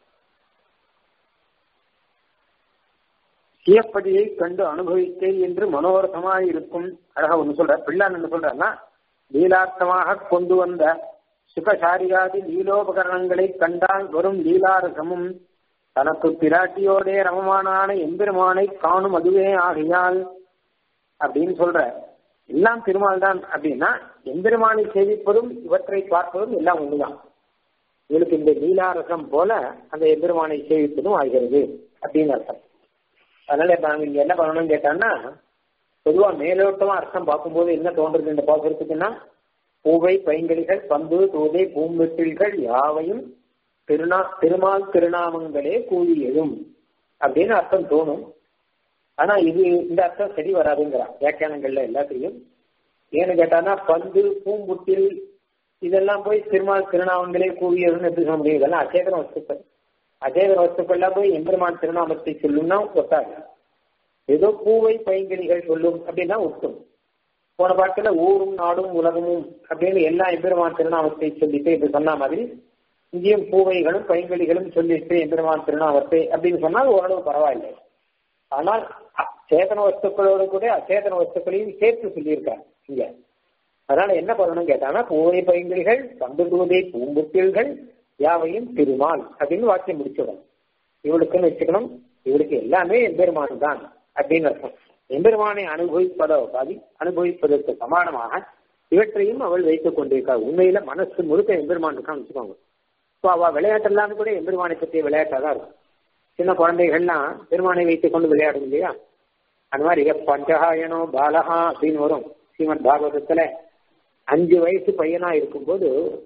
சியப்பதியை கண்டு அனுபவித்தேன் என்று மனோரசமாய் இருக்கும் அழகா ஒண்ணு சொல்ற பிள்ளான் என்ன சொல்றன்னா லீலார்த்தமாக கொண்டு வந்த சுகசாரியாதி லீலோபகரணங்களை கண்டால் வரும் லீலாரசமும் தனக்கு பிராட்டியோடே ரமமானான எம்பெருமானை காணும் அதுவே ஆகையால் அப்படின்னு சொல்ற எல்லாம் திருமால் தான் அப்படின்னா எம்பெருமானை சேவிப்பதும் இவற்றை பார்ப்பதும் எல்லாம் ஒண்ணுதான் இவளுக்கு இந்த லீலாரசம் போல அந்த எம்பெருமானை சேவிப்பதும் ஆகிறது அப்படின்னு அர்த்தம் அதனால நாங்க இங்க என்ன பண்ணணும்னு கேட்டான்னா பொதுவா மேலோட்டமா அர்த்தம் பார்க்கும்போது என்ன தோன்றது இந்த பாசுரத்துக்குன்னா பூவை பைங்கலிகள் பந்து தூதை பூம்பெட்டில்கள் யாவையும் திருநா திருமால் திருநாமங்களே கூலி எழும் அப்படின்னு அர்த்தம் தோணும் ஆனா இது இந்த அர்த்தம் சரி வராதுங்கிறான் வியாக்கியானங்கள்ல எல்லாத்தையும் ஏன்னு கேட்டானா பந்து பூம்புட்டில் இதெல்லாம் போய் திருமால் திருநாமங்களே கூவியதுன்னு எப்படி சொல்ல முடியும் இதெல்லாம் அச்சேதன வஸ்துக்கள் அச்சேதன வஸ்துக்கள்லாம் போய் எம்பெருமான் திருநாமத்தை சொல்லும்னா ஒத்தாது ஏதோ பூவை பைங்கிளிகள் சொல்லும் அப்படின்னா ஒத்தும் போன பாட்டுல ஊரும் நாடும் உலகமும் அப்படின்னு எல்லா எம்பெருமான் திருநாமத்தை சொல்லிட்டு இப்படி சொன்ன மாதிரி இங்கேயும் பூவைகளும் பைங்களிகளும் சொல்லிட்டு எம்பெருமான் திருநாமத்தை அப்படின்னு சொன்னால் ஓரளவு பரவாயில்லை ஆனால் சேதன வஸ்துக்களோடு கூட அச்சேதன வஸ்துக்களையும் சேர்த்து சொல்லியிருக்காங்க இங்க அதனால என்ன பண்ணணும் கேட்டாங்கன்னா பூவை பைங்கிளிகள் பந்து தூதை பூம்புட்டில்கள் யாவையும் திருமால் அப்படின்னு வாக்கியம் முடிச்சிடும் இவளுக்குன்னு வச்சுக்கணும் இவளுக்கு எல்லாமே எம்பெருமான் தான் அப்படின்னு அர்த்தம் எம்பெருமானை அனுபவிப்பதோ பாதி அனுபவிப்பதற்கு சமானமாக இவற்றையும் அவள் வைத்துக் கொண்டிருக்காள் உண்மையில மனசு முழுக்க எம்பெருமான் இருக்கான்னு வச்சுக்கோங்க இப்போ அவ விளையாட்டெல்லாம் கூட எம்பெருமானை பற்றிய விளையாட்டாக தான் இருக்கும் சின்ன குழந்தைகள்லாம் பெருமானை வைத்துக் கொண்டு விளையாடும் இல்லையா அந்த மாதிரி பஞ்சகாயனோ பாலகா அப்படின்னு வரும் ஸ்ரீமத் பாகவதத்துல அஞ்சு வயசு பையனா இருக்கும்போது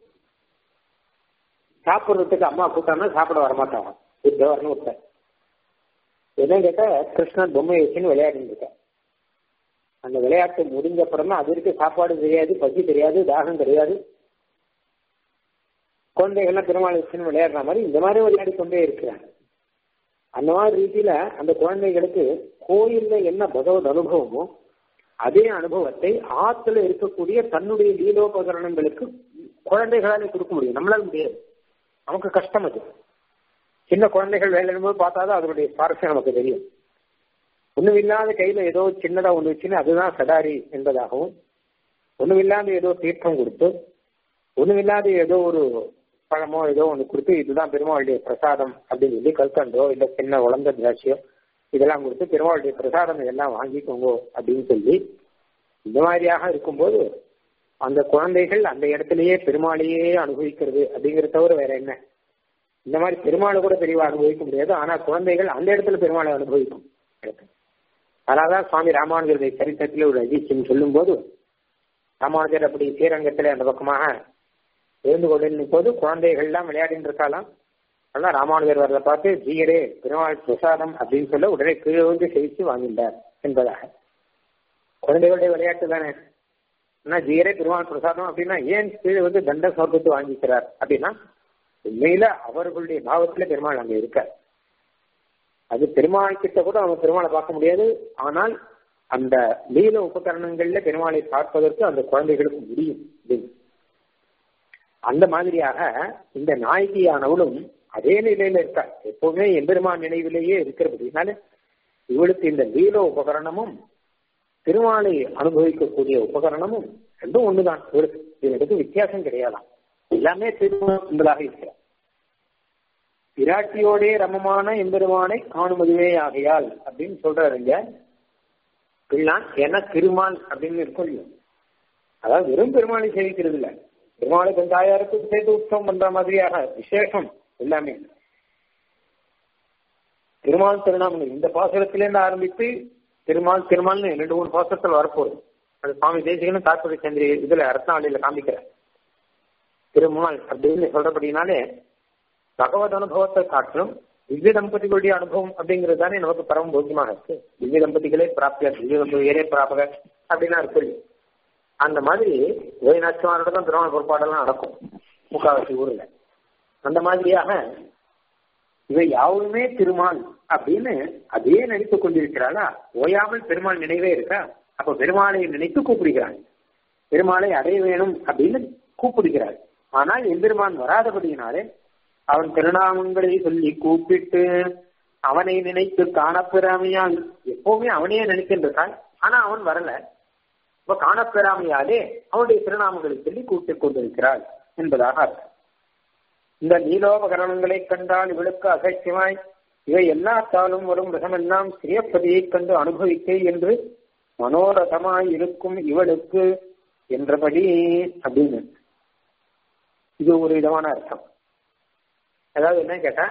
சாப்பிடுறதுக்கு அம்மா கூட்டானா சாப்பிட வரமாட்டாங்க புத்தவர்னு ஒருத்தர் என்ன கேட்டா கிருஷ்ணன் பொம்மை வச்சுன்னு விளையாடிட்டு இருக்க அந்த விளையாட்டு முடிஞ்ச அப்புறமா அது வரைக்கும் சாப்பாடு தெரியாது பசி தெரியாது தாகம் தெரியாது குழந்தைகள்லாம் பெருமாள் வச்சுன்னு விளையாடுற மாதிரி இந்த மாதிரி விளையாடி கொண்டே இருக்கிறாங்க அந்த மாதிரி ரீதியில அந்த குழந்தைகளுக்கு கோயில்ல என்ன பகவத் அனுபவமோ அதே அனுபவத்தை ஆத்துல இருக்கக்கூடிய தன்னுடைய லீலோபகரணங்களுக்கு குழந்தைகளாலே கொடுக்க முடியும் நம்மளால முடியாது நமக்கு கஷ்டம் அது சின்ன குழந்தைகள் விளையாடும்போது பார்த்தாதான் அதனுடைய சுவாரஸ்யம் நமக்கு தெரியும் ஒண்ணுமில்லாத கையில ஏதோ சின்னதா ஒண்ணு வச்சுன்னு அதுதான் சடாரி என்பதாகவும் ஒண்ணுமில்லாத ஏதோ தீர்த்தம் கொடுத்து ஒண்ணுமில்லாத ஏதோ ஒரு பழமோ ஏதோ ஒண்ணு கொடுத்து இதுதான் பெருமாளுடைய பிரசாதம் அப்படின்னு சொல்லி கல்கண்டோ இல்ல சின்ன உழந்த திராட்சையோ இதெல்லாம் கொடுத்து பெருமாளுடைய பிரசாதம் இதெல்லாம் வாங்கிக்கோங்க அப்படின்னு சொல்லி இந்த மாதிரியாக இருக்கும்போது அந்த குழந்தைகள் அந்த இடத்திலேயே பெருமாளையே அனுபவிக்கிறது அப்படிங்கிறத தவிர வேற என்ன இந்த மாதிரி பெருமாளை கூட பெரியவா அனுபவிக்க முடியாது ஆனா குழந்தைகள் அந்த இடத்துல பெருமாளை அனுபவிக்கும் அதனாலதான் சுவாமி ராமானுஜருடைய சரித்திரத்தில் ஒரு அதிர்ச்சியம் சொல்லும் போது ராமானுஜர் அப்படி ஸ்ரீரங்கத்துல அந்த பக்கமாக இருந்து கொண்டிருந்த போது குழந்தைகள் எல்லாம் விளையாடிட்டு இருக்காலாம் அதெல்லாம் ராமானுஜர் வரத பார்த்து ஜீயரே பெருமாள் பிரசாதம் அப்படின்னு சொல்ல உடனே கீழே வந்து செவிச்சு வாங்கிட்டார் என்பதாக குழந்தைகளுடைய விளையாட்டு தானே ஆனா ஜீயரே பெருமாள் பிரசாதம் அப்படின்னா ஏன் கீழே வந்து தண்ட சொர்க்கத்தை வாங்கிக்கிறார் அப்படின்னா உண்மையில அவர்களுடைய பாவத்துல பெருமாள் அங்க இருக்கார் அது பெருமாள் கிட்ட கூட அவங்க பெருமாளை பார்க்க முடியாது ஆனால் அந்த லீல உபகரணங்கள்ல பெருமாளை பார்ப்பதற்கு அந்த குழந்தைகளுக்கு முடியும் அப்படின்னு அந்த மாதிரியாக இந்த நாயகியானவளும் அதே நிலையில இருக்கா எப்பவுமே எம்பெருமான் நினைவிலேயே இருக்கிறபடினால இவளுக்கு இந்த லீல உபகரணமும் திருமாலை அனுபவிக்கக்கூடிய உபகரணமும் ரெண்டும் ஒண்ணுதான் இவளுக்கு இவளுக்கு வித்தியாசம் கிடையாதாம் எல்லாமே திருமணம் என்பதாக இருக்கிறார் பிராட்டியோடே ரமமான எம்பெருமானை காணுமதுவே ஆகையால் அப்படின்னு சொல்றாருங்க பிள்ளான் என திருமால் அப்படின்னு இருக்கும் இல்லையா அதாவது வெறும் பெருமாளை சேவிக்கிறது இல்லை பெருமாளை கொஞ்சம் தாயாருக்கு சேர்த்து உற்சவம் பண்ற மாதிரியாக விசேஷம் எல்லாமே திருமால் திருநாமங்கள் இந்த பாசுரத்திலேருந்து ஆரம்பித்து திருமால் திருமால்னு ரெண்டு மூணு பாசுரத்தில் வரப்போகுது அது சுவாமி தேசிகனும் தாற்பரிய சந்திரி இதுல அரசாணையில காமிக்கிறார் திருமால் அப்படின்னு சொல்றபடினாலே பகவத் அனுபவத்தை காட்டிலும் திவ்ய தம்பதிகளுடைய அனுபவம் அப்படிங்கிறது தானே நமக்கு பரம போக்கியமாக இருக்கு திவ்ய தம்பதிகளே பிராப்தியா திவ்ய தம்பதியரே பிராபக அப்படின்னா இருக்கு அந்த மாதிரி ஓய்நாச்சியமாரோட தான் திருமண பொறுப்பாடெல்லாம் நடக்கும் முக்காவாசி ஊர்ல அந்த மாதிரியாக இவை யாவுமே திருமால் அப்படின்னு அதே நினைத்துக் கொண்டிருக்கிறாளா ஓயாமல் பெருமாள் நினைவே இருக்கா அப்ப பெருமாளை நினைத்து கூப்பிடுகிறாள் பெருமாளை அடைய வேணும் அப்படின்னு கூப்பிடுகிறாள் ஆனால் எம்பெருமான் வராதபடியினாலே அவன் திருநாமங்களை சொல்லி கூப்பிட்டு அவனை நினைத்து காணப்பெறாமையால் எப்பவுமே அவனையே நினைக்கின்றான் ஆனா அவன் வரல இப்ப காணப்பெறாமையாலே அவனுடைய திருநாமங்களை சொல்லி கூப்பிட்டுக் கொண்டிருக்கிறாள் என்பதாக அர்த்தம் இந்த நீலோபகரணங்களை கண்டால் இவளுக்கு அசக்கியமாய் இவை எல்லாத்தாலும் வரும் ரகமெல்லாம் சிறியப்பதியை கண்டு அனுபவிக்க என்று மனோரதமாய் இருக்கும் இவளுக்கு என்றபடி அப்படின்னு இது ஒரு விதமான அர்த்தம் அதாவது என்ன கேட்டா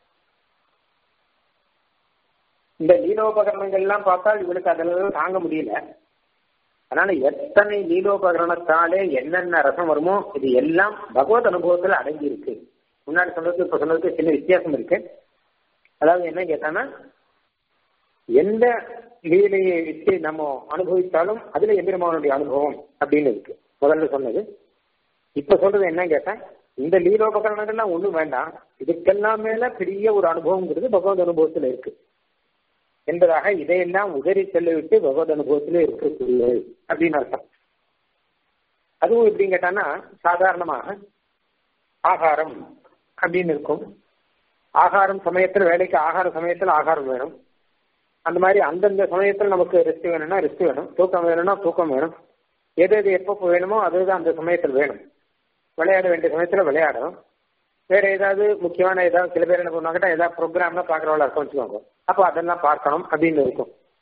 இந்த லீலோபகரணங்கள் எல்லாம் பார்த்தால் இவளுக்கு அதெல்லாம் தாங்க முடியல அதனால எத்தனை லீலோபகரணத்தாலே என்னென்ன ரசம் வருமோ இது எல்லாம் பகவத் அனுபவத்துல அடங்கி இருக்கு முன்னாடி சொன்னதுக்கு இப்ப சொன்னதுக்கு சின்ன வித்தியாசம் இருக்கு அதாவது என்ன கேட்டானா எந்த லீலையை வச்சு நம்ம அனுபவித்தாலும் அதுல எம்பெருமானுடைய அனுபவம் அப்படின்னு இருக்கு முதல்ல சொன்னது இப்ப சொல்றது என்ன கேட்டா இந்த லீலோபகரணங்கள்லாம் ஒண்ணும் வேண்டாம் இதுக்கெல்லாம் மேல பெரிய ஒரு அனுபவங்கிறது பகவத் அனுபவத்துல இருக்கு என்பதாக இதையெல்லாம் உதறி செல்லவிட்டு பகவத் அனுபவத்திலே இருக்கக்கூடியது அப்படின்னு அர்த்தம் அதுவும் எப்படின்னு கேட்டான்னா சாதாரணமாக ஆகாரம் அப்படின்னு இருக்கும் ஆகாரம் சமயத்தில் வேலைக்கு ஆகார சமயத்தில் ஆகாரம் வேணும் அந்த மாதிரி அந்தந்த சமயத்தில் நமக்கு ரெஸ்ட் வேணும்னா ரெஸ்ட் வேணும் தூக்கம் வேணும்னா தூக்கம் வேணும் எது எது எப்போ வேணுமோ அதுதான் அந்த சமயத்தில் வேணும் விளையாட வேண்டிய சமயத்தில் விளையாடணும் வேற ஏதாவது முக்கியமான ஏதாவது சில பேர் என்ன பண்ணுவாங்கன்னா ஏதாவது ப்ரோக்ராம்லாம் பார்க்குறவங்களா இருக்கும் வச்சுக்கோங்க அப்போ அதெல்லாம் பார்க்கணும் அப்படின்னு இருக்கும்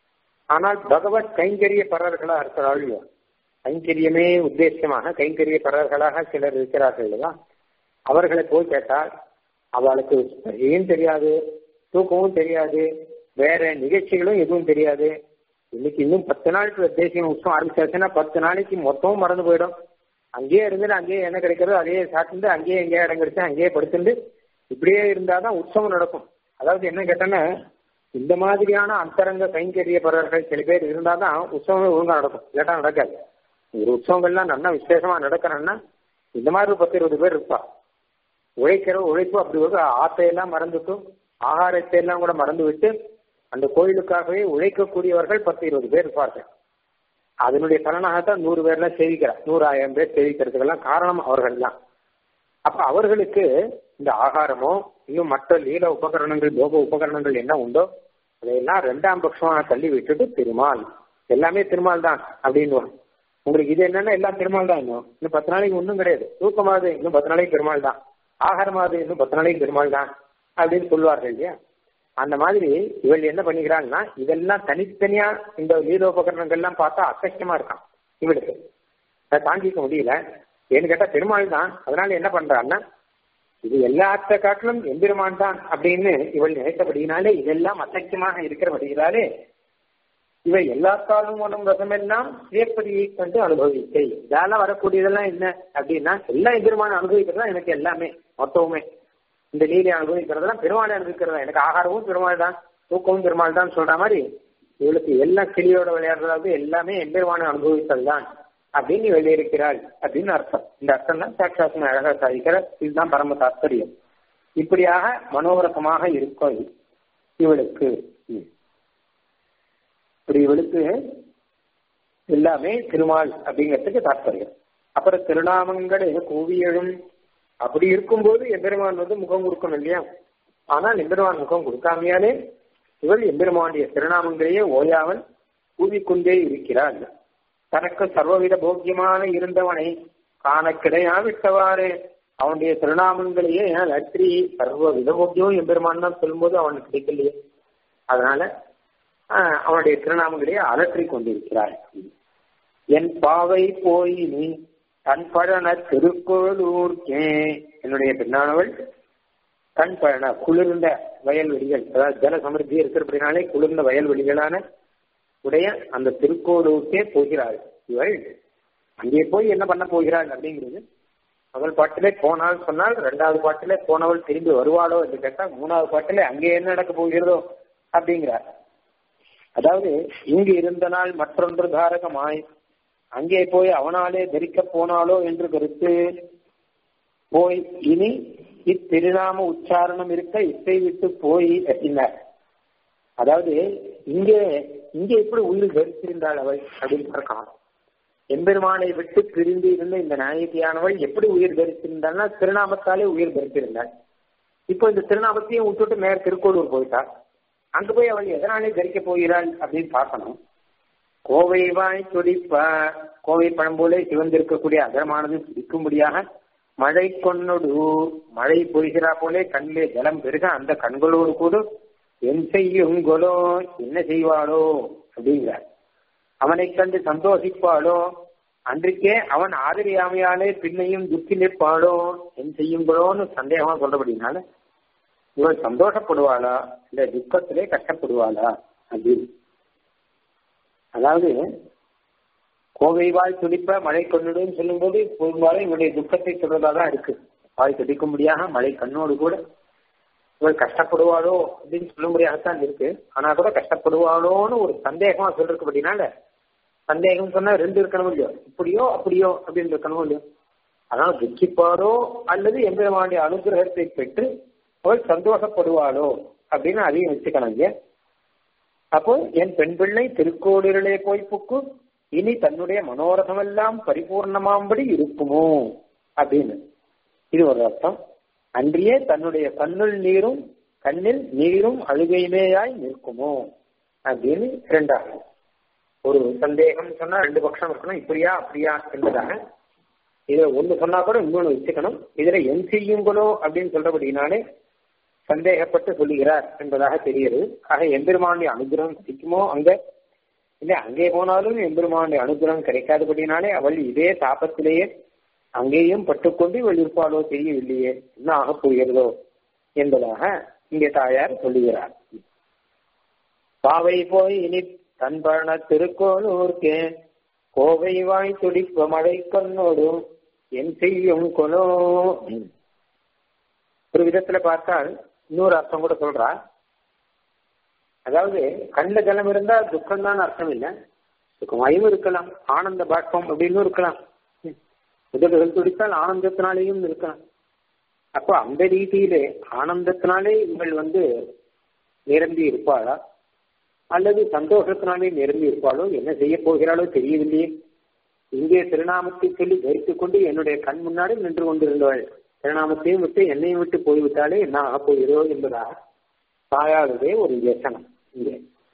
ஆனால் பகவத் கைங்கரிய பரர்களா இருக்கிறாள் கைங்கரியமே உத்தேசமாக கைங்கரிய பரர்களாக சிலர் இருக்கிறார்கள் இல்லையா அவர்களை போய் கேட்டால் அவளுக்கு ஏன் தெரியாது தூக்கமும் தெரியாது வேற நிகழ்ச்சிகளும் எதுவும் தெரியாது இன்னைக்கு இன்னும் பத்து நாளுக்கு தேசிய உற்சவம் ஆரம்பிச்சாச்சுன்னா பத்து நாளைக்கு மொத்தமும் மறந்து போயிடும் அங்கேயே இருந்துட்டு அங்கேயே என்ன கிடைக்கிறதோ அதையே சாப்பிட்டு அங்கேயே எங்கேயே இடம் கிடைச்சு அங்கேயே படுத்துட்டு இப்படியே இருந்தாதான் உற்சவம் நடக்கும் அதாவது என்ன கேட்டேன்னா இந்த மாதிரியான அந்தரங்க கைங்கரிய பரவர்கள் சில பேர் இருந்தாதான் உற்சவமே ஒழுங்கா நடக்கும் இல்லாட்டா நடக்காது ஒரு உற்சவங்கள்லாம் நல்லா விசேஷமா நடக்கணும்னா இந்த மாதிரி ஒரு பத்து இருபது பேர் இருப்பா உழைக்கிற உழைப்பு அப்படி ஒரு ஆத்தையெல்லாம் மறந்துட்டு ஆகாரத்தை எல்லாம் கூட மறந்து விட்டு அந்த கோயிலுக்காகவே உழைக்கக்கூடியவர்கள் பத்து இருபது பேர் இருப்பார்கள் அதனுடைய பலனாகத்தான் நூறு பேர்லாம் சேவிக்கிறார் நூறு ஆயிரம் பேர் சேவிக்கிறதுக்கெல்லாம் காரணம் அவர்கள் தான் அப்ப அவர்களுக்கு இந்த ஆகாரமோ இன்னும் மற்ற லீல உபகரணங்கள் போக உபகரணங்கள் என்ன உண்டோ அதையெல்லாம் ரெண்டாம் பட்சமாக தள்ளி விட்டுட்டு திருமால் எல்லாமே திருமால் தான் அப்படின்னு உங்களுக்கு இது என்னன்னா எல்லாம் திருமால் தான் இன்னும் இன்னும் பத்து நாளைக்கு ஒன்றும் கிடையாது தூக்கமாவது இன்னும் பத்து நாளைக்கு பெருமாள் தான் ஆகாரமாவது இன்னும் பத்து நாளைக்கு பெருமாள் தான் அப்படின்னு சொல்லுவார்கள் இல்லையா அந்த மாதிரி இவள் என்ன பண்ணிக்கிறாங்கன்னா இதெல்லாம் தனித்தனியா இந்த லீலோபகரணங்கள்லாம் பார்த்தா அக்கஷ்டமா இருக்கான் இவளுக்கு அதை தாங்கிக்க முடியல ஏன்னு கேட்டா பெருமாள் தான் அதனால என்ன பண்றான்னா இது எல்லாத்த காட்டிலும் எம்பெருமான் தான் அப்படின்னு இவள் நினைத்தபடியினாலே இதெல்லாம் அசக்கியமாக இருக்கிறபடியினாலே இவை எல்லாத்தாலும் வரும் ரசமெல்லாம் சிவப்பதியை கண்டு அனுபவிக்கை இதெல்லாம் வரக்கூடியதெல்லாம் என்ன அப்படின்னா எல்லா எம்பெருமான அனுபவிக்கிறதா எனக்கு எல்லாமே மொத்தமுமே இந்த லீலை அனுபவிக்கிறதெல்லாம் பெருமாளை அனுபவிக்கிறதா எனக்கு ஆகாரமும் பெருமாள் தான் தூக்கமும் பெருமாள் தான் சொல்ற மாதிரி இவளுக்கு எல்லாம் கிளியோட விளையாடுறதாவது எல்லாமே எம்பெருமான அனுபவித்தல் தான் அப்படின்னு வெளியிருக்கிறாள் அப்படின்னு அர்த்தம் இந்த அர்த்தம் தான் சாட்சாத்ம அழகா சாதிக்கிற இதுதான் பரம தாத்பரியம் இப்படியாக மனோரசமாக இருக்கும் இவளுக்கு இப்படி இவளுக்கு எல்லாமே திருமால் அப்படிங்கிறதுக்கு தாற்பயம் அப்புறம் திருநாமங்கள் கூவியழும் அப்படி இருக்கும்போது எம்பெருமான் வந்து முகம் கொடுக்கணும் இல்லையா ஆனால் எம்பெருமான் முகம் கொடுக்காமையாலே இவள் எம்பெருமானுடைய திருநாமங்களையே ஓயாமல் கூவிக்கொண்டே இருக்கிறாள் தனக்கு சர்வவித போக்கியமான இருந்தவனை காண கிடையாவிட்டவாறு அவனுடைய திருநாமங்களையே லட்ரி சர்வ விதபோக்கியம் எம்பெருமான் தான் சொல்லும்போது அவனுக்கு கிடைக்கலையே அதனால அவனுடைய திருநாமங்களையே அலற்றி கொண்டிருக்கிறாள் என் பாவை போய் நீ தன் பழன திருக்கோளூர்க்கே என்னுடைய பெண்ணானவள் கண் பழன குளிர்ந்த வயல்வெளிகள் அதாவது ஜல சமிருத்தி இருக்கிறபடினாலே குளிர்ந்த வயல்வெளிகளான உடைய அந்த திருக்கோளூருக்கே போகிறாள் இவள் அங்கே போய் என்ன பண்ண போகிறாள் அப்படிங்கிறது முதல் பாட்டிலே போனால் சொன்னால் ரெண்டாவது பாட்டிலே போனவள் திரும்பி வருவாளோ என்று கேட்டால் மூணாவது பாட்டிலே அங்கே என்ன நடக்க போகிறதோ அப்படிங்கிறார் அதாவது இங்கு இருந்த நாள் மற்றொன்று தாரகமாய் அங்கே போய் அவனாலே தரிக்க போனாலோ என்று கருத்து போய் இனி இத்திருநாம உச்சாரணம் இருக்க இசை விட்டு போய் அப்படின்னார் அதாவது இங்கே இங்கே எப்படி உயிர் தரித்திருந்தாள் அவள் அப்படின்னு பார்க்கலாம் எம்பெருமானை விட்டு பிரிந்து இருந்த இந்த நாயகியானவள் எப்படி உயிர் தரித்திருந்தாள்னா திருநாமத்தாலே உயிர் தரித்திருந்தாள் இப்போ இந்த திருநாமத்தையும் விட்டுட்டு மேல திருக்கோளூர் போயிட்டா அங்க போய் அவள் எதனாலே தரிக்க போகிறாள் அப்படின்னு பார்க்கணும் கோவை வாய் துடிப்ப கோவை பழம் போல சிவந்திருக்கக்கூடிய அகரமானது துடிக்கும்படியாக மழை கொன்னொடு மழை பொய்கிறா போலே கண்ணிலே ஜலம் பெருக அந்த கண்களோடு கூட என் செய்யுங்களோ என்ன செய்வாளோ அப்படிங்கிறார் அவனை கண்டு சந்தோஷிப்பாளோ அன்றைக்கே அவன் ஆதரியாமையாலே பின்னையும் துக்கி நிற்பாளோ என் செய்யுங்களோன்னு சந்தேகமா சொல்றபடினால இவள் சந்தோஷப்படுவாளா இல்ல துக்கத்திலே கஷ்டப்படுவாளா அப்படின்னு அதாவது கோவை வாய் துடிப்ப மழை கொண்டுடும் சொல்லும்போது பெரும்பாலும் இவனுடைய துக்கத்தை சொல்றதா தான் இருக்கு வாய் துடிக்கும்படியாக மழை கண்ணோடு கூட இவள் கஷ்டப்படுவாளோ அப்படின்னு சொல்லும்படியாகத்தான் இருக்கு ஆனா கூட கஷ்டப்படுவாளோன்னு ஒரு சந்தேகமா சொல்றதுக்கு அப்படின்னால சந்தேகம் சொன்னா ரெண்டு இருக்கணும் இல்லையோ இப்படியோ அப்படியோ அப்படின்னு இருக்கணும் இல்லையோ அதனால துக்கிப்பாளோ அல்லது எம்பெருமானுடைய அனுகிரகத்தை பெற்று அவள் சந்தோஷப்படுவாளோ அப்படின்னு அதையும் வச்சுக்கணும் இல்லையா அப்போ என் பெண் பிள்ளை திருக்கோளிலே போய் புக்கு இனி தன்னுடைய மனோரதம் எல்லாம் பரிபூர்ணமாம்படி இருக்குமோ அப்படின்னு இது ஒரு அர்த்தம் அன்றியே தன்னுடைய கண்ணுள் நீரும் கண்ணில் நீரும் அழுகையுமேயாய் நிற்குமோ அப்படின்னு இரண்டாவது ஒரு சந்தேகம் சொன்னா ரெண்டு பட்சம் இருக்கணும் இப்படியா அப்படியா என்பதாக இதை ஒண்ணு சொன்னா கூட இன்னொன்னு வச்சுக்கணும் இதுல என் செய்யுங்களோ அப்படின்னு சொல்றபடினாலே சந்தேகப்பட்டு சொல்லுகிறார் என்பதாக தெரிகிறது ஆக எம்பெருமானுடைய அனுகிரகம் கிடைக்குமோ அங்க இல்ல அங்கே போனாலும் எம்பெருமானுடைய அனுகிரகம் கிடைக்காதபடினாலே அவள் இதே தாபத்திலேயே அங்கேயும் பட்டுக்கொண்டு இவள் இருப்பாளோ தெரியவில்லையே என்ன ஆகப் போகிறதோ என்பதாக இங்கே தாயார் சொல்லுகிறார் பாவை போய் இனி தன்பழன திருக்கோளூர்க்கே கோவை வாய் துடிப்ப மழை கண்ணோடும் என் செய்யும் கொலோ ஒரு விதத்துல பார்த்தால் இன்னொரு அர்த்தம் கூட சொல்றா அதாவது கண்ட ஜலம் இருந்தா துக்கம் தான் அர்த்தம் இல்லை சுகமாயும் இருக்கலாம் ஆனந்த பாஷ்பம் அப்படின்னு இருக்கலாம் உதடுகள் துடித்தால் ஆனந்தத்தினாலேயும் இருக்கலாம் அப்போ அந்த ரீதியிலே ஆனந்தத்தினாலே இவள் வந்து நிரம்பி இருப்பாளா அல்லது சந்தோஷத்தினாலே நிரம்பி இருப்பாளோ என்ன செய்ய போகிறாளோ தெரியவில்லையே இங்கே திருநாமத்தை சொல்லி தரித்துக் கொண்டு என்னுடைய கண் முன்னாடி நின்று கொண்டிருந்தவள் திருநாமத்தையும் விட்டு என்னையும் விட்டு போய்விட்டாலே என்ன ஆகப் போகிறதோ என்பதாக தாயாருடைய ஒரு யசனம் இங்கே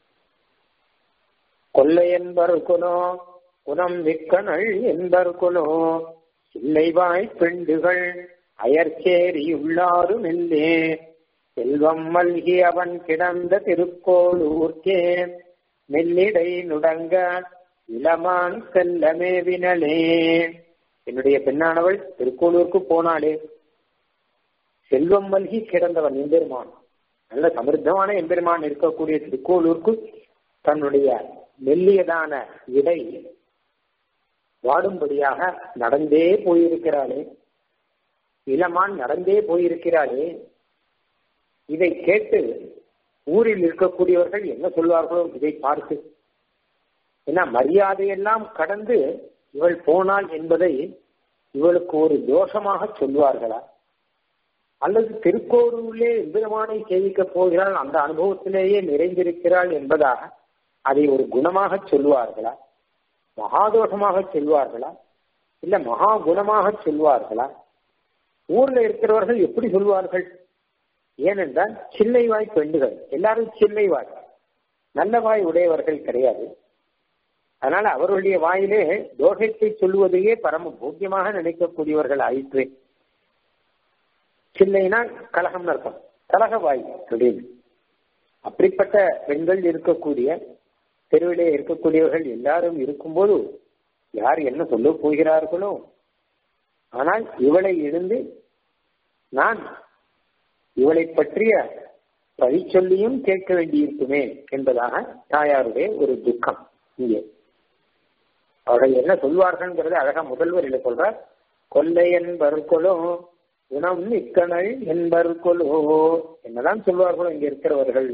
கொள்ளை என்பர் குலோ குணம் மிக்கனள் என்பர் குலோ இல்லைவாய் பெண்டுகள் அயற்சேரி உள்ளாரும் இல்லே செல்வம் மல்கி அவன் கிடந்த திருக்கோளூர்க்கே மெல்லிடை நுடங்க இளமான் செல்லமேவினலே என்னுடைய பெண்ணானவள் திருக்கோளூருக்கு போனாளே செல்வம் மல்கி கிடந்தவன் எம்பெருமான் நல்ல சமிருத்தமான எம்பெருமான் இருக்கக்கூடிய திருக்கோளூருக்கு தன்னுடைய மெல்லியதான இடை வாடும்படியாக நடந்தே போயிருக்கிறாளே இளமான் நடந்தே போயிருக்கிறாளே இதை கேட்டு ஊரில் இருக்கக்கூடியவர்கள் என்ன சொல்வார்களோ இதை பார்த்து ஏன்னா மரியாதையெல்லாம் கடந்து இவள் போனாள் என்பதை இவளுக்கு ஒரு தோஷமாக சொல்வார்களா அல்லது திருக்கோரூரிலே எம்பெருமானை சேவிக்கப் போகிறாள் அந்த அனுபவத்திலேயே நிறைந்திருக்கிறாள் என்பதாக அதை ஒரு குணமாக சொல்வார்களா மகாதோஷமாக சொல்வார்களா இல்ல மகா குணமாக சொல்வார்களா ஊர்ல இருக்கிறவர்கள் எப்படி சொல்வார்கள் ஏனென்றால் சில்லை வாய் பெண்டுகள் எல்லாரும் சில்லை வாய் நல்ல வாய் உடையவர்கள் கிடையாது அதனால அவர்களுடைய வாயிலே தோஷத்தை சொல்லுவதையே பரம போக்கியமாக நினைக்கக்கூடியவர்கள் ஆயிற்று சில்லைனா கலகம் அர்த்தம் கலக வாய் அப்படின்னு அப்படிப்பட்ட பெண்கள் இருக்கக்கூடிய தெருவிலே இருக்கக்கூடியவர்கள் எல்லாரும் இருக்கும்போது யார் என்ன சொல்ல போகிறார்களோ ஆனால் இவளை இருந்து நான் இவளை பற்றிய பழி சொல்லியும் கேட்க வேண்டியிருக்குமே என்பதாக தாயாருடைய ஒரு துக்கம் இங்கே அவர்கள் என்ன சொல்வார்கள்ங்கிறது அழகா முதல்வரில் சொல்றார் கொல்லை என்பருக்கொலோ குணம் மிக்கனள் என்பருக்கொலோ என்னதான் சொல்வார்களோ இங்க இருக்கிறவர்கள்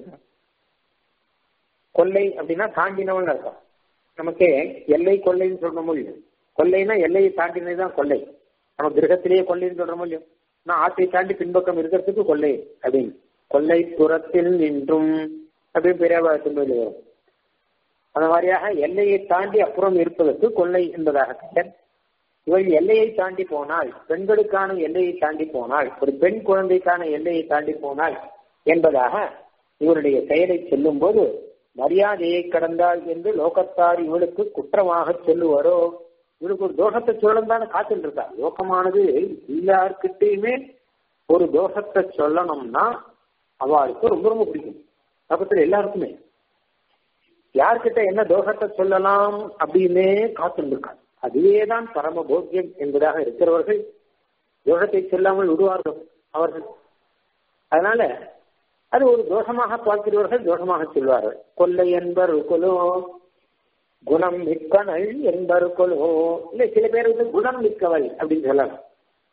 கொல்லை அப்படின்னா தாண்டினவன் அர்த்தம் நமக்கு எல்லை கொள்ளைன்னு சொல்ற முடியும் கொல்லைனா எல்லையை தாண்டினதுதான் கொள்ளை நம்ம கிரகத்திலேயே கொள்ளைன்னு சொல்ற முடியும் நான் ஆற்றை தாண்டி பின்பக்கம் இருக்கிறதுக்கு கொள்ளை அப்படின்னு கொள்ளை புறத்தில் நின்றும் அப்படின்னு பெரியாவா திரும்பி வரும் அந்த மாதிரியாக எல்லையை தாண்டி அப்புறம் இருப்பதற்கு கொள்ளை என்பதாக பெயர் இவள் எல்லையை தாண்டி போனால் பெண்களுக்கான எல்லையை தாண்டி போனால் ஒரு பெண் குழந்தைக்கான எல்லையை தாண்டி போனால் என்பதாக இவருடைய செயலை சொல்லும் போது மரியாதையை கடந்தாள் என்று லோகத்தார் இவளுக்கு குற்றமாக சொல்லுவாரோ இவளுக்கு ஒரு தோஷத்தை சொல்லணும் தானே காத்துட்டு இருக்கா லோகமானது எல்லார்கிட்டையுமே ஒரு தோஷத்தை சொல்லணும்னா அவளுக்கு ரொம்ப ரொம்ப பிடிக்கும் லோகத்துல எல்லாருக்குமே யார்கிட்ட என்ன தோஷத்தை சொல்லலாம் அப்படின்னே காத்துட்டு இருக்கா அதுவேதான் பரம போக்கியம் என்பதாக இருக்கிறவர்கள் தோஷத்தை சொல்லாமல் விடுவார்கள் அவர்கள் அதனால அது ஒரு தோஷமாக பார்க்கிறவர்கள் தோஷமாக சொல்வார்கள் கொல்லை என்பர் கொலோ குணம் மிக்கனள் என்பர் கொலோ இல்லை சில பேர் வந்து குணம் மிக்கவள் அப்படின்னு சொல்லலாம்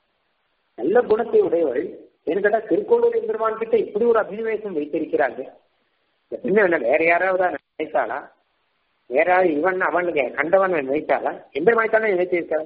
நல்ல குணத்தை உடையவள் என்று கேட்டா திருக்கோளூர் எம்பெருமான் கிட்ட இப்படி ஒரு அபினிவேசம் வைத்திருக்கிறாங்க இன்னும் என்ன வேற யாராவது நினைத்தாளா வேற இவன் அவனுக்கு கண்டவன் நினைத்தாளா எம்பெருமாய் தானே நினைத்திருக்காள்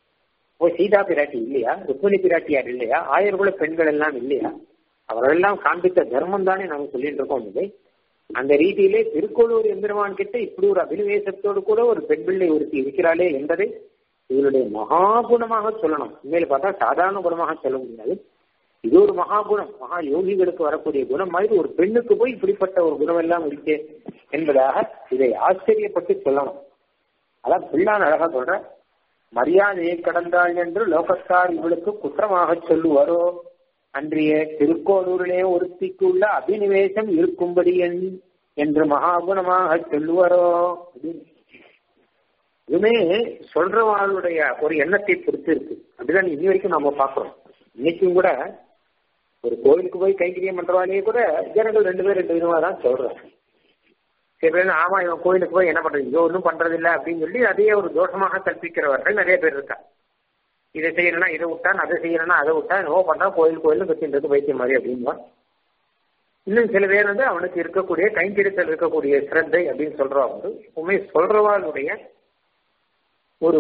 ஓ சீதா பிராட்டி இல்லையா ருக்மிணி பிராட்டியார் இல்லையா ஆயிரகுல பெண்கள் எல்லாம் இல்லையா அவரெல்லாம் காண்பித்த தர்மம் தானே நாங்க சொல்லிட்டு இருக்கோம் இல்லை அந்த ரீதியிலே திருக்கோளூர் எம்பெருமான் கிட்ட இப்படி ஒரு அபினிவேசத்தோடு கூட ஒரு பெண் பிள்ளை ஒருத்தி இருக்கிறாளே என்பதை இவருடைய மகா குணமாக சொல்லணும் உண்மையில பார்த்தா சாதாரண குணமாக சொல்ல முடியாது இது ஒரு மகா குணம் மகா யோகிகளுக்கு வரக்கூடிய குணம் மாதிரி ஒரு பெண்ணுக்கு போய் இப்படிப்பட்ட ஒரு குணம் எல்லாம் இருக்கே என்பதாக இதை ஆச்சரியப்பட்டு சொல்லணும் அதான் பிள்ளான் அழகா சொல்ற மரியாதையை கடந்தாள் என்று லோகத்தார் இவளுக்கு குற்றமாக சொல்லுவாரோ அன்றைய திருக்கோளூரிலே ஒருத்திக்கு உள்ள அபினிவேசம் இருக்கும்படி என்று மகாகுணமாக சொல்லுவாரோ இதுவுமே சொல்றவாளுடைய ஒரு எண்ணத்தை பொறுத்து இருக்கு அப்படிதான் இன்னி வரைக்கும் நாம பாக்குறோம் இன்னைக்கும் கூட ஒரு கோயிலுக்கு போய் கைங்கரியம் பண்றவாலேயே கூட ஜனங்கள் ரெண்டு பேர் ரெண்டு விதமா தான் சொல்றாங்க சில பேர் ஆமா இவன் கோயிலுக்கு போய் என்ன பண்றது இதோ ஒன்றும் பண்றது இல்லை அப்படின்னு சொல்லி அதையே ஒரு தோஷமாக கற்பிக்கிறவர்கள் நிறைய பேர் இருக்கா இதை செய்யணும்னா இதை விட்டான் அதை செய்யணும்னா அதை விட்டா என்னவோ பண்ணா கோயில் கோயில் கத்தின்றது வைத்தியம் மாதிரி அப்படின்பா இன்னும் சில பேர் வந்து அவனுக்கு இருக்கக்கூடிய கைங்கரித்தல் இருக்கக்கூடிய சிரத்தை அப்படின்னு சொல்றவங்க எப்பவுமே சொல்றவாளுடைய ஒரு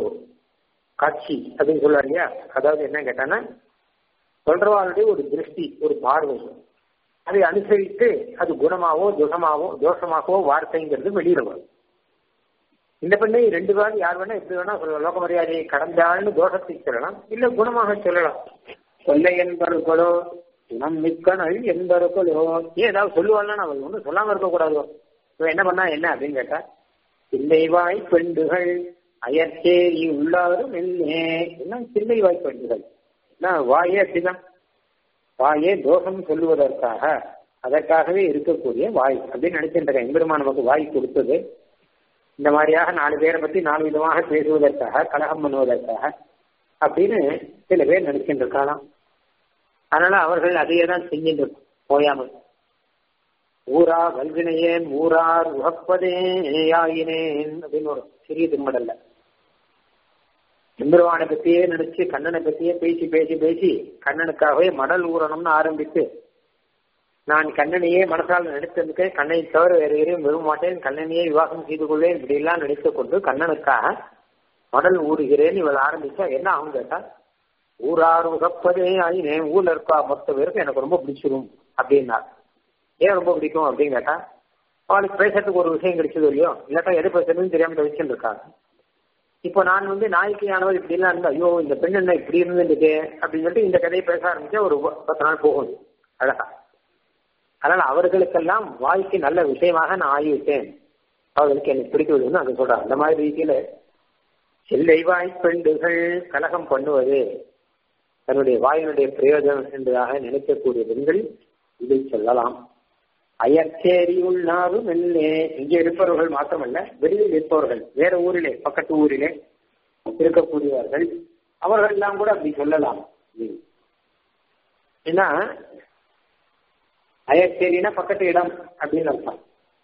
காட்சி அப்படின்னு சொல்லுவார் இல்லையா அதாவது என்ன கேட்டான்னா சொல்றவாளுடைய ஒரு திருஷ்டி ஒரு பார்வை அதை அனுசரித்து அது குணமாவோ துஷமாவோ தோஷமாகவோ வார்த்தைங்கிறது வெளியிட வரும் இந்த பெண்ணை ரெண்டு பேரும் யார் வேணா எப்படி வேணா சொல்லலாம் லோக மரியாதையை கடந்தாள்னு தோஷத்தை சொல்லலாம் இல்ல குணமாக சொல்லலாம் கொல்லை என்பவர்களோ குணம் மிக்கனள் என்பவர்களோ ஏன் ஏதாவது சொல்லுவாள்னா அவள் ஒன்றும் சொல்லாம இருக்கக்கூடாதோ இவன் என்ன பண்ணா என்ன அப்படின்னு கேட்டா சில்லை வாய் பெண்டுகள் அயற்சேரி உள்ளாரும் இல்லே என்ன சில்லை வாய் பெண்டுகள் வாயே அப்படிதான் வாயே தோஷம் சொல்லுவதற்காக அதற்காகவே இருக்கக்கூடிய வாய் அப்படின்னு நினைச்சிருக்க எம்பெருமா நமக்கு வாய் கொடுத்தது இந்த மாதிரியாக நாலு பேரை பத்தி நாலு விதமாக பேசுவதற்காக கலகம் பண்ணுவதற்காக அப்படின்னு சில பேர் நினைச்சுட்டு இருக்கலாம் அதனால அவர்கள் அதையே தான் செஞ்சுட்டு போயாமல் ஊரா வல்வினையேன் ஊரார் உகப்பதே ஆயினேன் அப்படின்னு ஒரு சிறிய திருமடல்ல எம்பெருவானை பத்தியே நினைச்சு கண்ணனை பத்தியே பேசி பேசி பேசி கண்ணனுக்காகவே மடல் ஊறணும்னு ஆரம்பித்து நான் கண்ணனையே மனசால் நினைத்திருக்கேன் கண்ணை தவிர வேற எதையும் விரும்ப மாட்டேன் கண்ணனையே விவாகம் செய்து கொள்வேன் இப்படி எல்லாம் நினைத்துக் கொண்டு கண்ணனுக்காக மடல் ஊறுகிறேன் இவள் ஆரம்பிச்சா என்ன ஆகும் கேட்டா ஊரார் உகப்பதே ஆயினேன் ஊர்ல இருக்கா மொத்த பேருக்கு எனக்கு ரொம்ப பிடிச்சிரும் அப்படின்னா ஏன் ரொம்ப பிடிக்கும் அப்படின்னு கேட்டா அவளுக்கு பேசுறதுக்கு ஒரு விஷயம் கிடைச்சது இல்லையோ இல்லாட்டா எது பேசுறதுன்னு தெரியாம வச்சுட்டு இருக்காங்க இப்போ நான் வந்து நாய்க்கையானவர் இப்படி எல்லாம் இருந்தா ஐயோ இந்த பெண் என்ன இப்படி இருந்துருக்கு அப்படின்னு சொல்லிட்டு இந்த கதையை பேச ஆரம்பிச்சா ஒரு பத்து நாள் போகுது அழகா அதனால அவர்களுக்கெல்லாம் வாய்க்கு நல்ல விஷயமாக நான் ஆகிவிட்டேன் அவர்களுக்கு எனக்கு பிடிக்கவில்லைன்னு அதை சொல்றாங்க அந்த மாதிரி ரீதியில செல்லை வாய் பெண்டுகள் கலகம் பண்ணுவது தன்னுடைய வாயினுடைய பிரயோஜனம் என்பதாக நினைக்கக்கூடிய பெண்கள் இதை சொல்லலாம் அயற்சேரி உள்ளாரும் இல்லே இங்கே இருப்பவர்கள் மாத்திரமல்ல வெளியில் இருப்பவர்கள் வேற ஊரிலே பக்கத்து ஊரிலே இருக்கக்கூடியவர்கள் அவர்கள் எல்லாம் கூட அப்படி சொல்லலாம் ஏன்னா அயற்சேரினா பக்கத்து இடம் அப்படின்னு அர்த்தம்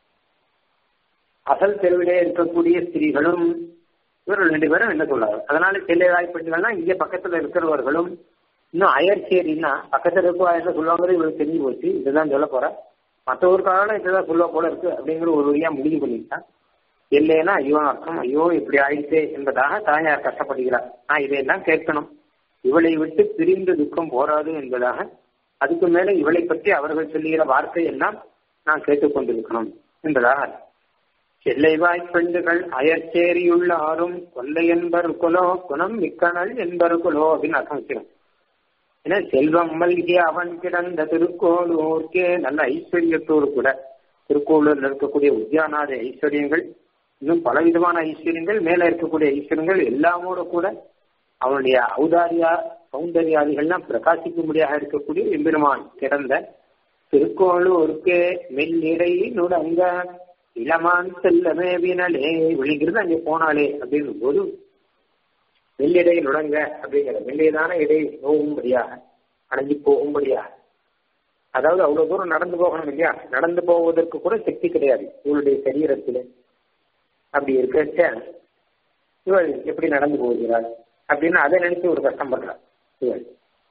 அசல் தெருவிலே இருக்கக்கூடிய ஸ்திரீகளும் இவர்கள் ரெண்டு பேரும் என்ன சொல்லாரு அதனால செல்லை வாய்ப்புகள்னா இங்க பக்கத்துல இருக்கிறவர்களும் இன்னும் அயற்சேரின்னா பக்கத்துல இருக்கவா என்ன சொல்லுவாங்கிறது இவருக்கு தெரிஞ்சு போச்சு இதுதான் சொல்ல போற மற்ற ஊருக்காக இதுதான் சொல்ல போல இருக்கு அப்படிங்கிற ஒரு வழியா முடிவு பண்ணிட்டான் இல்லைன்னா ஐயோ அர்த்தம் ஐயோ இப்படி ஆயிடுச்சே என்பதாக தாயார் கஷ்டப்படுகிறார் நான் இதையெல்லாம் கேட்கணும் இவளை விட்டு பிரிந்து துக்கம் போராது என்பதாக அதுக்கு மேல இவளை பற்றி அவர்கள் சொல்லுகிற வார்த்தை எல்லாம் நான் கேட்டுக்கொண்டிருக்கணும் என்பதாக செல்லை வாய்ப்பெண்டுகள் அயற்சேரியுள்ள ஆறும் கொல்லை என்பர் குலோ குணம் மிக்கனல் என்பர் குலோ அப்படின்னு அர்த்தம் வச்சிடும் ஏன்னா செல்வம் மல்கி அவன் கிடந்த திருக்கோளூர்க்கே நல்ல ஐஸ்வர்யத்தோடு கூட திருக்கோளூர்ல இருக்கக்கூடிய உத்தியானாத ஐஸ்வர்யங்கள் இன்னும் பலவிதமான ஐஸ்வர்யங்கள் மேல இருக்கக்கூடிய ஐஸ்வர்யங்கள் எல்லாமோட கூட அவனுடைய ஔதாரியா சௌந்தர்யாதிகள்லாம் பிரகாசிக்கும்படியாக இருக்கக்கூடிய எம்பெருமான் கிடந்த திருக்கோளூர்க்கே மெல்லிடை நுடங்க இளமான் செல்லமே வினலே விழிங்கிறது அங்கே போனாலே அப்படிங்கும் போது வெள்ளிடை நுடங்க அப்படிங்கிற வெள்ளியதான இடை நோகும்படியாக அடைஞ்சு போகும்படியாக அதாவது அவ்வளவு தூரம் நடந்து போகணும் இல்லையா நடந்து போவதற்கு கூட சக்தி கிடையாது இவளுடைய சரீரத்தில் அப்படி இருக்க இவள் எப்படி நடந்து போகிறாள் அப்படின்னு அதை நினைச்சு ஒரு கஷ்டம் பண்றாள் இவள்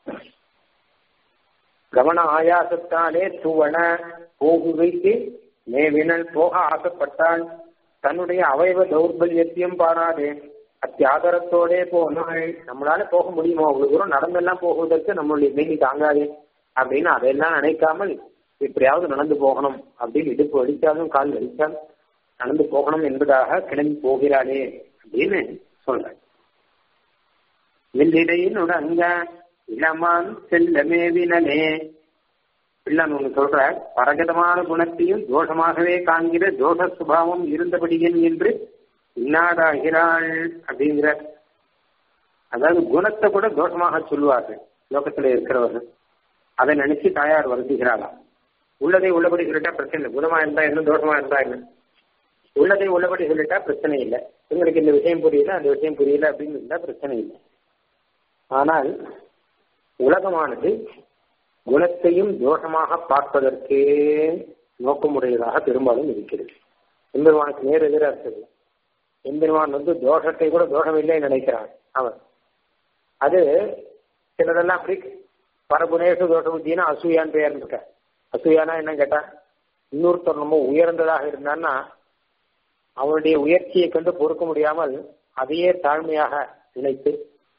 கவன ஆயாசத்தாலே துவன போகுவைக்கு மேவினல் போக ஆசைப்பட்டால் தன்னுடைய அவயவ தௌர்பல்யத்தையும் பாராதே அத்தியாதரத்தோடே போனாள் நம்மளால போக முடியுமோ அவ்வளவு தூரம் நடந்தெல்லாம் போகுவதற்கு நம்மளுடைய மேனி தாங்காது அப்படின்னு அதையெல்லாம் நினைக்காமல் எப்படியாவது நடந்து போகணும் அப்படின்னு இடுப்பு வலிச்சாலும் கால் வலிச்சாலும் நடந்து போகணும் என்பதாக கிளம்பி போகிறாளே அப்படின்னு சொல்ற வெள்ளிடையின் உடங்க இளமான் செல்லமேவினலே பிள்ளான் ஒண்ணு சொல்ற பரகதமான குணத்தையும் தோஷமாகவே காண்கிற தோஷ சுபாவம் இருந்தபடியன் என்று இன்னாடாகிறாள் அப்படிங்கிற அதாவது குணத்தை கூட தோஷமாக சொல்லுவார்கள் லோகத்துல இருக்கிறவர்கள் அதை நினைச்சு தாயார் வருந்துகிறாளாம் உள்ளதை உள்ளபடி சொல்லிட்டா பிரச்சனை இல்லை குணமா இருந்தா என்ன தோஷமா இருந்தா என்ன உள்ளதை உள்ளபடி சொல்லிட்டா பிரச்சனை இல்லை உங்களுக்கு இந்த விஷயம் புரியல அந்த விஷயம் புரியல அப்படின்னு இருந்தா பிரச்சனை இல்லை ஆனால் உலகமானது குணத்தையும் தோஷமாக பார்ப்பதற்கே நோக்கமுடையதாக பெரும்பாலும் இருக்கிறது எம்பெருமானுக்கு நேர் எதிராக இருக்குது எம்பெருமான் வந்து தோஷத்தை கூட தோஷம் இல்லைன்னு நினைக்கிறான் அவன் அது சிலதெல்லாம் அப்படி பரபுனேசு தோஷ புத்தினா அசூயான் பெயர் இருக்க அசூயானா என்ன கேட்டா இன்னொருத்தர் ரொம்ப உயர்ந்ததாக இருந்தான்னா அவனுடைய உயர்ச்சியை கண்டு பொறுக்க முடியாமல் அதையே தாழ்மையாக நினைத்து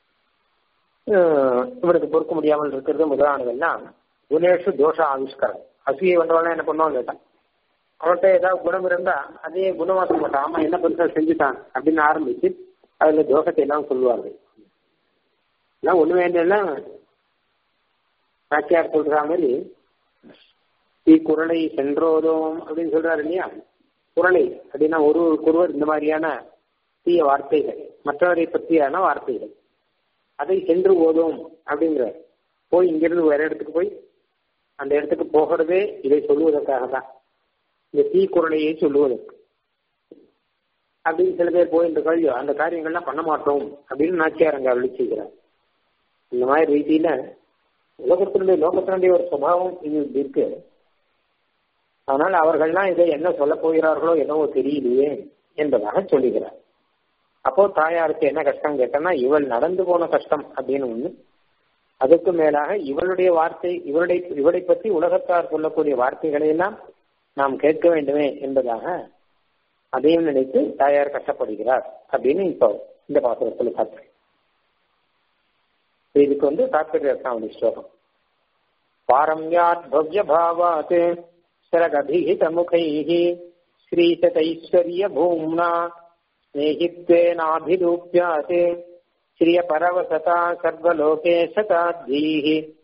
இவனுக்கு பொறுக்க முடியாமல் இருக்கிறது முதலானதெல்லாம் குணேஷு தோஷ ஆவிஷ்கரம் அசூயை வந்தவனா என்ன பண்ணுவான் கேட்டான் அவன்கிட்ட ஏதாவது குணம் இருந்தா அதையே குணமாக்க மாட்டான் ஆமா என்ன பெருசா செஞ்சுட்டான் அப்படின்னு ஆரம்பிச்சு அதுல தோஷத்தை எல்லாம் சொல்லுவார்கள் எல்லாம் ஒண்ணு வேண்டியெல்லாம் நாச்சியார் சொல்ற மாதிரி தீ குரலை சென்றோதோம் அப்படின்னு சொல்றாரு இல்லையா குரலை அப்படின்னா ஒரு ஒருவர் இந்த மாதிரியான தீய வார்த்தைகள் மற்றவரை பற்றியான வார்த்தைகள் அதை சென்று ஓதும் அப்படிங்கிறார் போய் இங்கிருந்து வேற இடத்துக்கு போய் அந்த இடத்துக்கு போகிறதே இதை சொல்லுவதற்காக தான் இந்த தீ குரலையை சொல்லுவதற்கு அப்படின்னு சில பேர் போயின்ற கல்வியோ அந்த காரியங்கள்லாம் பண்ண மாட்டோம் அப்படின்னு நாச்சியார் அங்க அருளி செய்கிறார் இந்த மாதிரி ரீதியில உலகத்தினுடைய லோகத்தினுடைய ஒரு சுபாவம் இது இருக்கு ஆனால் அவர்கள்லாம் இதை என்ன சொல்ல போகிறார்களோ என்னவோ தெரியலையே என்பதாக சொல்லுகிறார் அப்போ தாயாருக்கு என்ன கஷ்டம் கேட்டனா இவள் நடந்து போன கஷ்டம் அப்படின்னு ஒண்ணு அதுக்கு மேலாக இவளுடைய வார்த்தை இவருடைய இவளை பற்றி உலகத்தார் சொல்லக்கூடிய வார்த்தைகளை எல்லாம் நாம் கேட்க வேண்டுமே என்பதாக அதையும் நினைத்து தாயார் கஷ்டப்படுகிறார் அப்படின்னு இப்போ இந்த பாத்திரத்தில் பார்த்து இதுக்கு வந்து தாற்பரிய அவனுடைய ஸ்லோகம் பாரம்யாத் பவ்ய பாவாத் சரகபிஹித முகைः ஸ்ரீசதைஸ்வர்ய பூம்னா स्नेहित्वेनाभिरूप्यात् श्रियपरवसता सर्वलोके शताब्दीः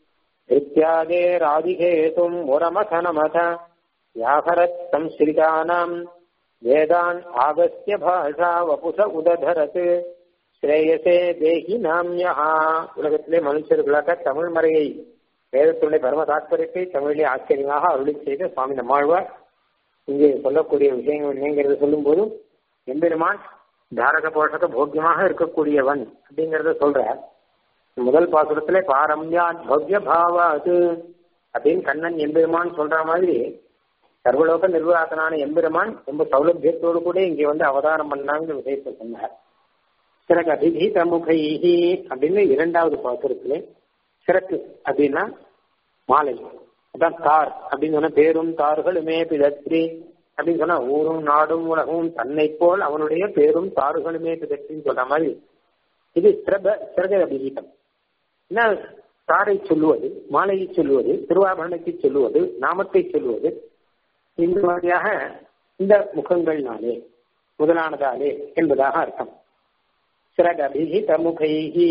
इत्यादेरादिहेतुम् मुरमथनमथ व्याहरत् संश्रितानाम् वेदान् आगस्य भाषा वपुष उदधरत् ஸ்ரேயசே தேகி நாம்யா உலகத்திலே மனுஷர்களாக தமிழ் மறையை வேதத்துடைய பரம தாற்பயத்தை தமிழிலே ஆச்சரியமாக அருளி செய்த சுவாமி நம்மாழ்வார் இங்கே சொல்லக்கூடிய விஷயங்கள் என்னங்கிறத சொல்லும் போதும் எம்பெருமான் தாரக போஷக போக்கியமாக இருக்கக்கூடியவன் அப்படிங்கறத சொல்ற முதல் பாசுரத்துல பாரம்யா பவ்ய பாவாது அப்படின்னு கண்ணன் எம்பெருமான் சொல்ற மாதிரி சர்வலோக நிர்வாகனான எம்பெருமான் ரொம்ப சௌலபியத்தோடு கூட இங்கே வந்து அவதாரம் பண்ணாங்க விஷயத்தை சொன்னார் சிறகு அபிகீத முகைஹி அப்படின்னு இரண்டாவது பாசுரத்துல சிறக்கு அப்படின்னா மாலை அதான் தார் அப்படின்னு சொன்ன பேரும் தார்களுமே பிதத்ரி அப்படின்னு சொன்னா ஊரும் நாடும் உலகும் தன்னை போல் அவனுடைய பேரும் தாறுகளுமே பிதற்றின்னு சொல்ற மாதிரி இது சிறப சிறக அபிகீதம் என்ன தாரை சொல்லுவது மாலையை சொல்லுவது திருவாபரணத்தை சொல்லுவது நாமத்தை சொல்லுவது இந்த மாதிரியாக இந்த முகங்கள்னாலே முதலானதாலே என்பதாக அர்த்தம் சிறக அபிஹித முகைஹி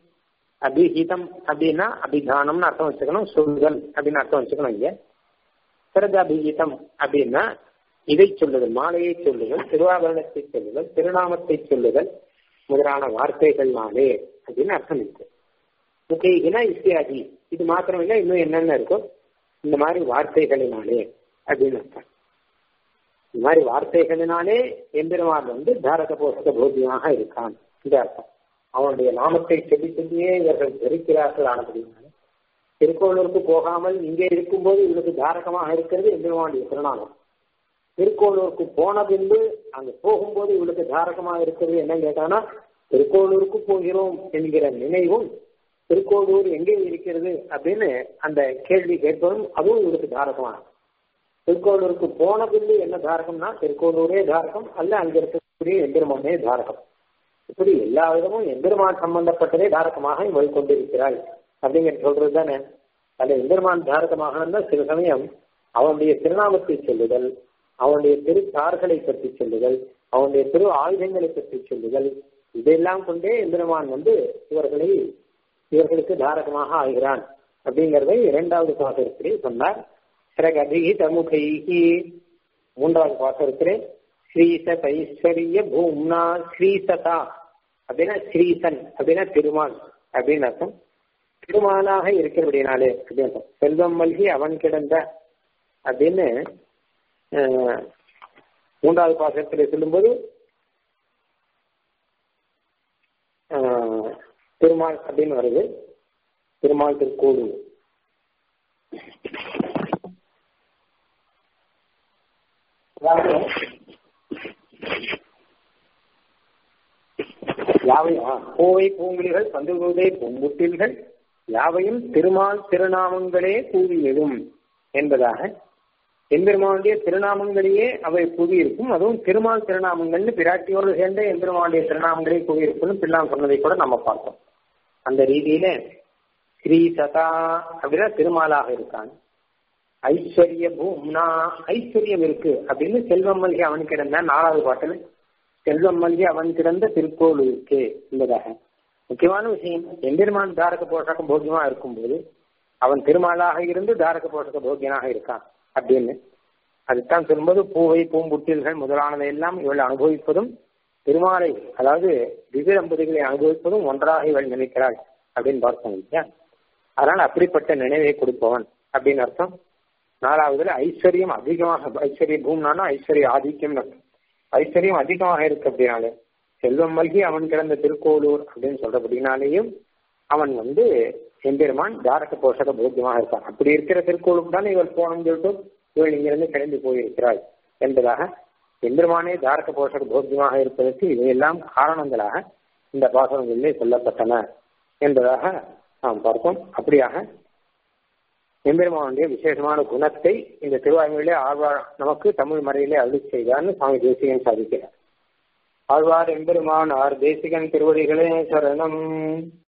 அபிஹிதம் அப்படின்னா அபிதானம்னு அர்த்தம் வச்சுக்கணும் சொல்லுதல் அப்படின்னு அர்த்தம் வச்சுக்கணும் இங்க சிறக அபிஹிதம் அப்படின்னா இதை சொல்லுதல் மாலையை சொல்லுதல் திருவாபரணத்தை சொல்லுதல் திருநாமத்தை சொல்லுதல் முதலான வார்த்தைகள்னாலே அப்படின்னு அர்த்தம் இருக்கு முகைகினா இத்தியாதி இது மாத்திரம் இல்லை இன்னும் என்னென்ன இருக்கோ இந்த மாதிரி வார்த்தைகளினாலே அப்படின்னு அர்த்தம் இந்த மாதிரி வார்த்தைகளினாலே எம்பெருமான் வந்து தாரக போஷக போகியமாக இருக்கான் இந்த அர்த்தம் அவனுடைய நாமத்தை சொல்லி சொல்லியே இவர்கள் வெறுக்கிறார்கள் ஆனபடினால திருக்கோளூருக்கு போகாமல் இங்கே இருக்கும்போது இவருக்கு தாரகமாக இருக்கிறது எம்பெருமானுடைய திருநாமம் திருக்கோளூருக்கு போன பின்பு அங்க போகும்போது இவளுக்கு தாரகமாக இருக்கிறது என்ன கேட்டானா திருக்கோளூருக்கு போகிறோம் என்கிற நினைவும் திருக்கோளூர் எங்கே இருக்கிறது அப்படின்னு அந்த கேள்வி கேட்பதும் அதுவும் இவளுக்கு தாரகமாக திருக்கோளூருக்கு போன பின்பு என்ன தாரகம்னா திருக்கோளூரே தாரகம் அல்ல அங்க இருக்கக்கூடிய எம்பெருமானே தாரகம் இப்படி எல்லா விதமும் எம்பெருமான் சம்பந்தப்பட்டதே தாரகமாக இவள் கொண்டிருக்கிறாள் அப்படிங்கிற சொல்றது தானே அந்த எம்பெருமான் தாரகமாக சில சமயம் அவனுடைய திருநாமத்தை சொல்லுதல் அவனுடைய திரு தார்களை பற்றி சொல்லுதல் அவனுடைய திரு ஆயுதங்களை பற்றி சொல்லுதல் இதெல்லாம் கொண்டே எம்பெருமான் வந்து இவர்களை இவர்களுக்கு தாரகமாக ஆகிறான் அப்படிங்கறதை இரண்டாவது பாசகத்திலே சொன்னார் சிறகதிகி தமுகைகி மூன்றாவது பாசகத்திலே ஸ்ரீசத் ஐஸ்வரிய பூம்னா ஸ்ரீசதா அப்படின்னா ஸ்ரீசன் அப்படின்னா திருமான் அப்படின்னு அர்த்தம் திருமானாக இருக்கிறபடினாலே அப்படின்னு அர்த்தம் செல்வம் மல்கி அவன் கிடந்த அப்படின்னு மூன்றாவது பாசத்தில் சொல்லும்போது திருமால் அப்படின்னு வருது திருமால் திருக்கோடு யாவையும் கோவை பூங்குழிகள் பந்துகுதை பூம்புட்டில்கள் யாவையும் திருமால் திருநாமங்களே கூவியதும் என்பதாக எம்பெருமானுடைய திருநாமங்களையே அவை கூவியிருக்கும் அதுவும் திருமால் திருநாமங்கள்னு பிராட்டியோடு சேர்ந்த எம்பெருமானுடைய திருநாமங்களே கூவியிருக்கும் பிள்ளாம் சொன்னதை கூட நம்ம பார்த்தோம் அந்த ரீதியில ஸ்ரீ சதா அப்படின்னா திருமாலாக இருக்கான் ஐஸ்வர்ய பூம்னா ஐஸ்வர்யம் இருக்கு அப்படின்னு செல்வம் மல்கி அவன் கிடந்த நாலாவது பாட்டில் செல்வம் மல்கி அவன் கிடந்த திருக்கோள் இருக்கு என்பதாக முக்கியமான விஷயம் எம்பெருமான் தாரக போஷக போக்கியமா இருக்கும்போது அவன் திருமாலாக இருந்து தாரக போஷக போக்கியனாக இருக்கான் அப்படின்னு அதுதான் சொல்லும்போது பூவை பூம்புட்டில்கள் முதலானதை எல்லாம் இவள் அனுபவிப்பதும் திருமாலை அதாவது திவ்ய தம்பதிகளை அனுபவிப்பதும் ஒன்றாக இவள் நினைக்கிறாள் அப்படின்னு பார்த்தோம் இல்லையா அதனால அப்படிப்பட்ட நினைவை கொடுப்பவன் அப்படின்னு அர்த்தம் நாலாவதுல ஐஸ்வர்யம் அதிகமாக ஐஸ்வர்ய பூம்னானா ஐஸ்வர்ய ஆதிக்கம் அர்த்தம் ஐஸ்வர்யம் அதிகமாக இருக்கு அப்படின்னாலே செல்வம் மல்கி அவன் கிடந்த திருக்கோளூர் அப்படின்னு சொல்றபடினாலேயும் அவன் வந்து எம்பெருமான் தாரக போஷக போக்கியமாக இருக்கான் அப்படி இருக்கிற திருக்கோளுக்கு தானே இவள் போகணும்னு சொல்லிட்டு இவள் இங்கிருந்து கிளம்பி போயிருக்கிறாள் என்பதாக எம்பெருமானே தாரக போஷக போக்கியமாக இருப்பதற்கு இவையெல்லாம் காரணங்களாக இந்த பாசனங்களிலே சொல்லப்பட்டன என்பதாக நாம் பார்த்தோம் அப்படியாக எம்பெருமானுடைய விசேஷமான குணத்தை இந்த திருவாய்மொழியிலே ஆழ்வார் நமக்கு தமிழ் மறையிலே அருளி செய்தார்னு சுவாமி தேசிகன் சாதிக்கிறார் ஆழ்வார் எம்பெருமான் ஆர் தேசிகன் திருவடிகளே சரணம்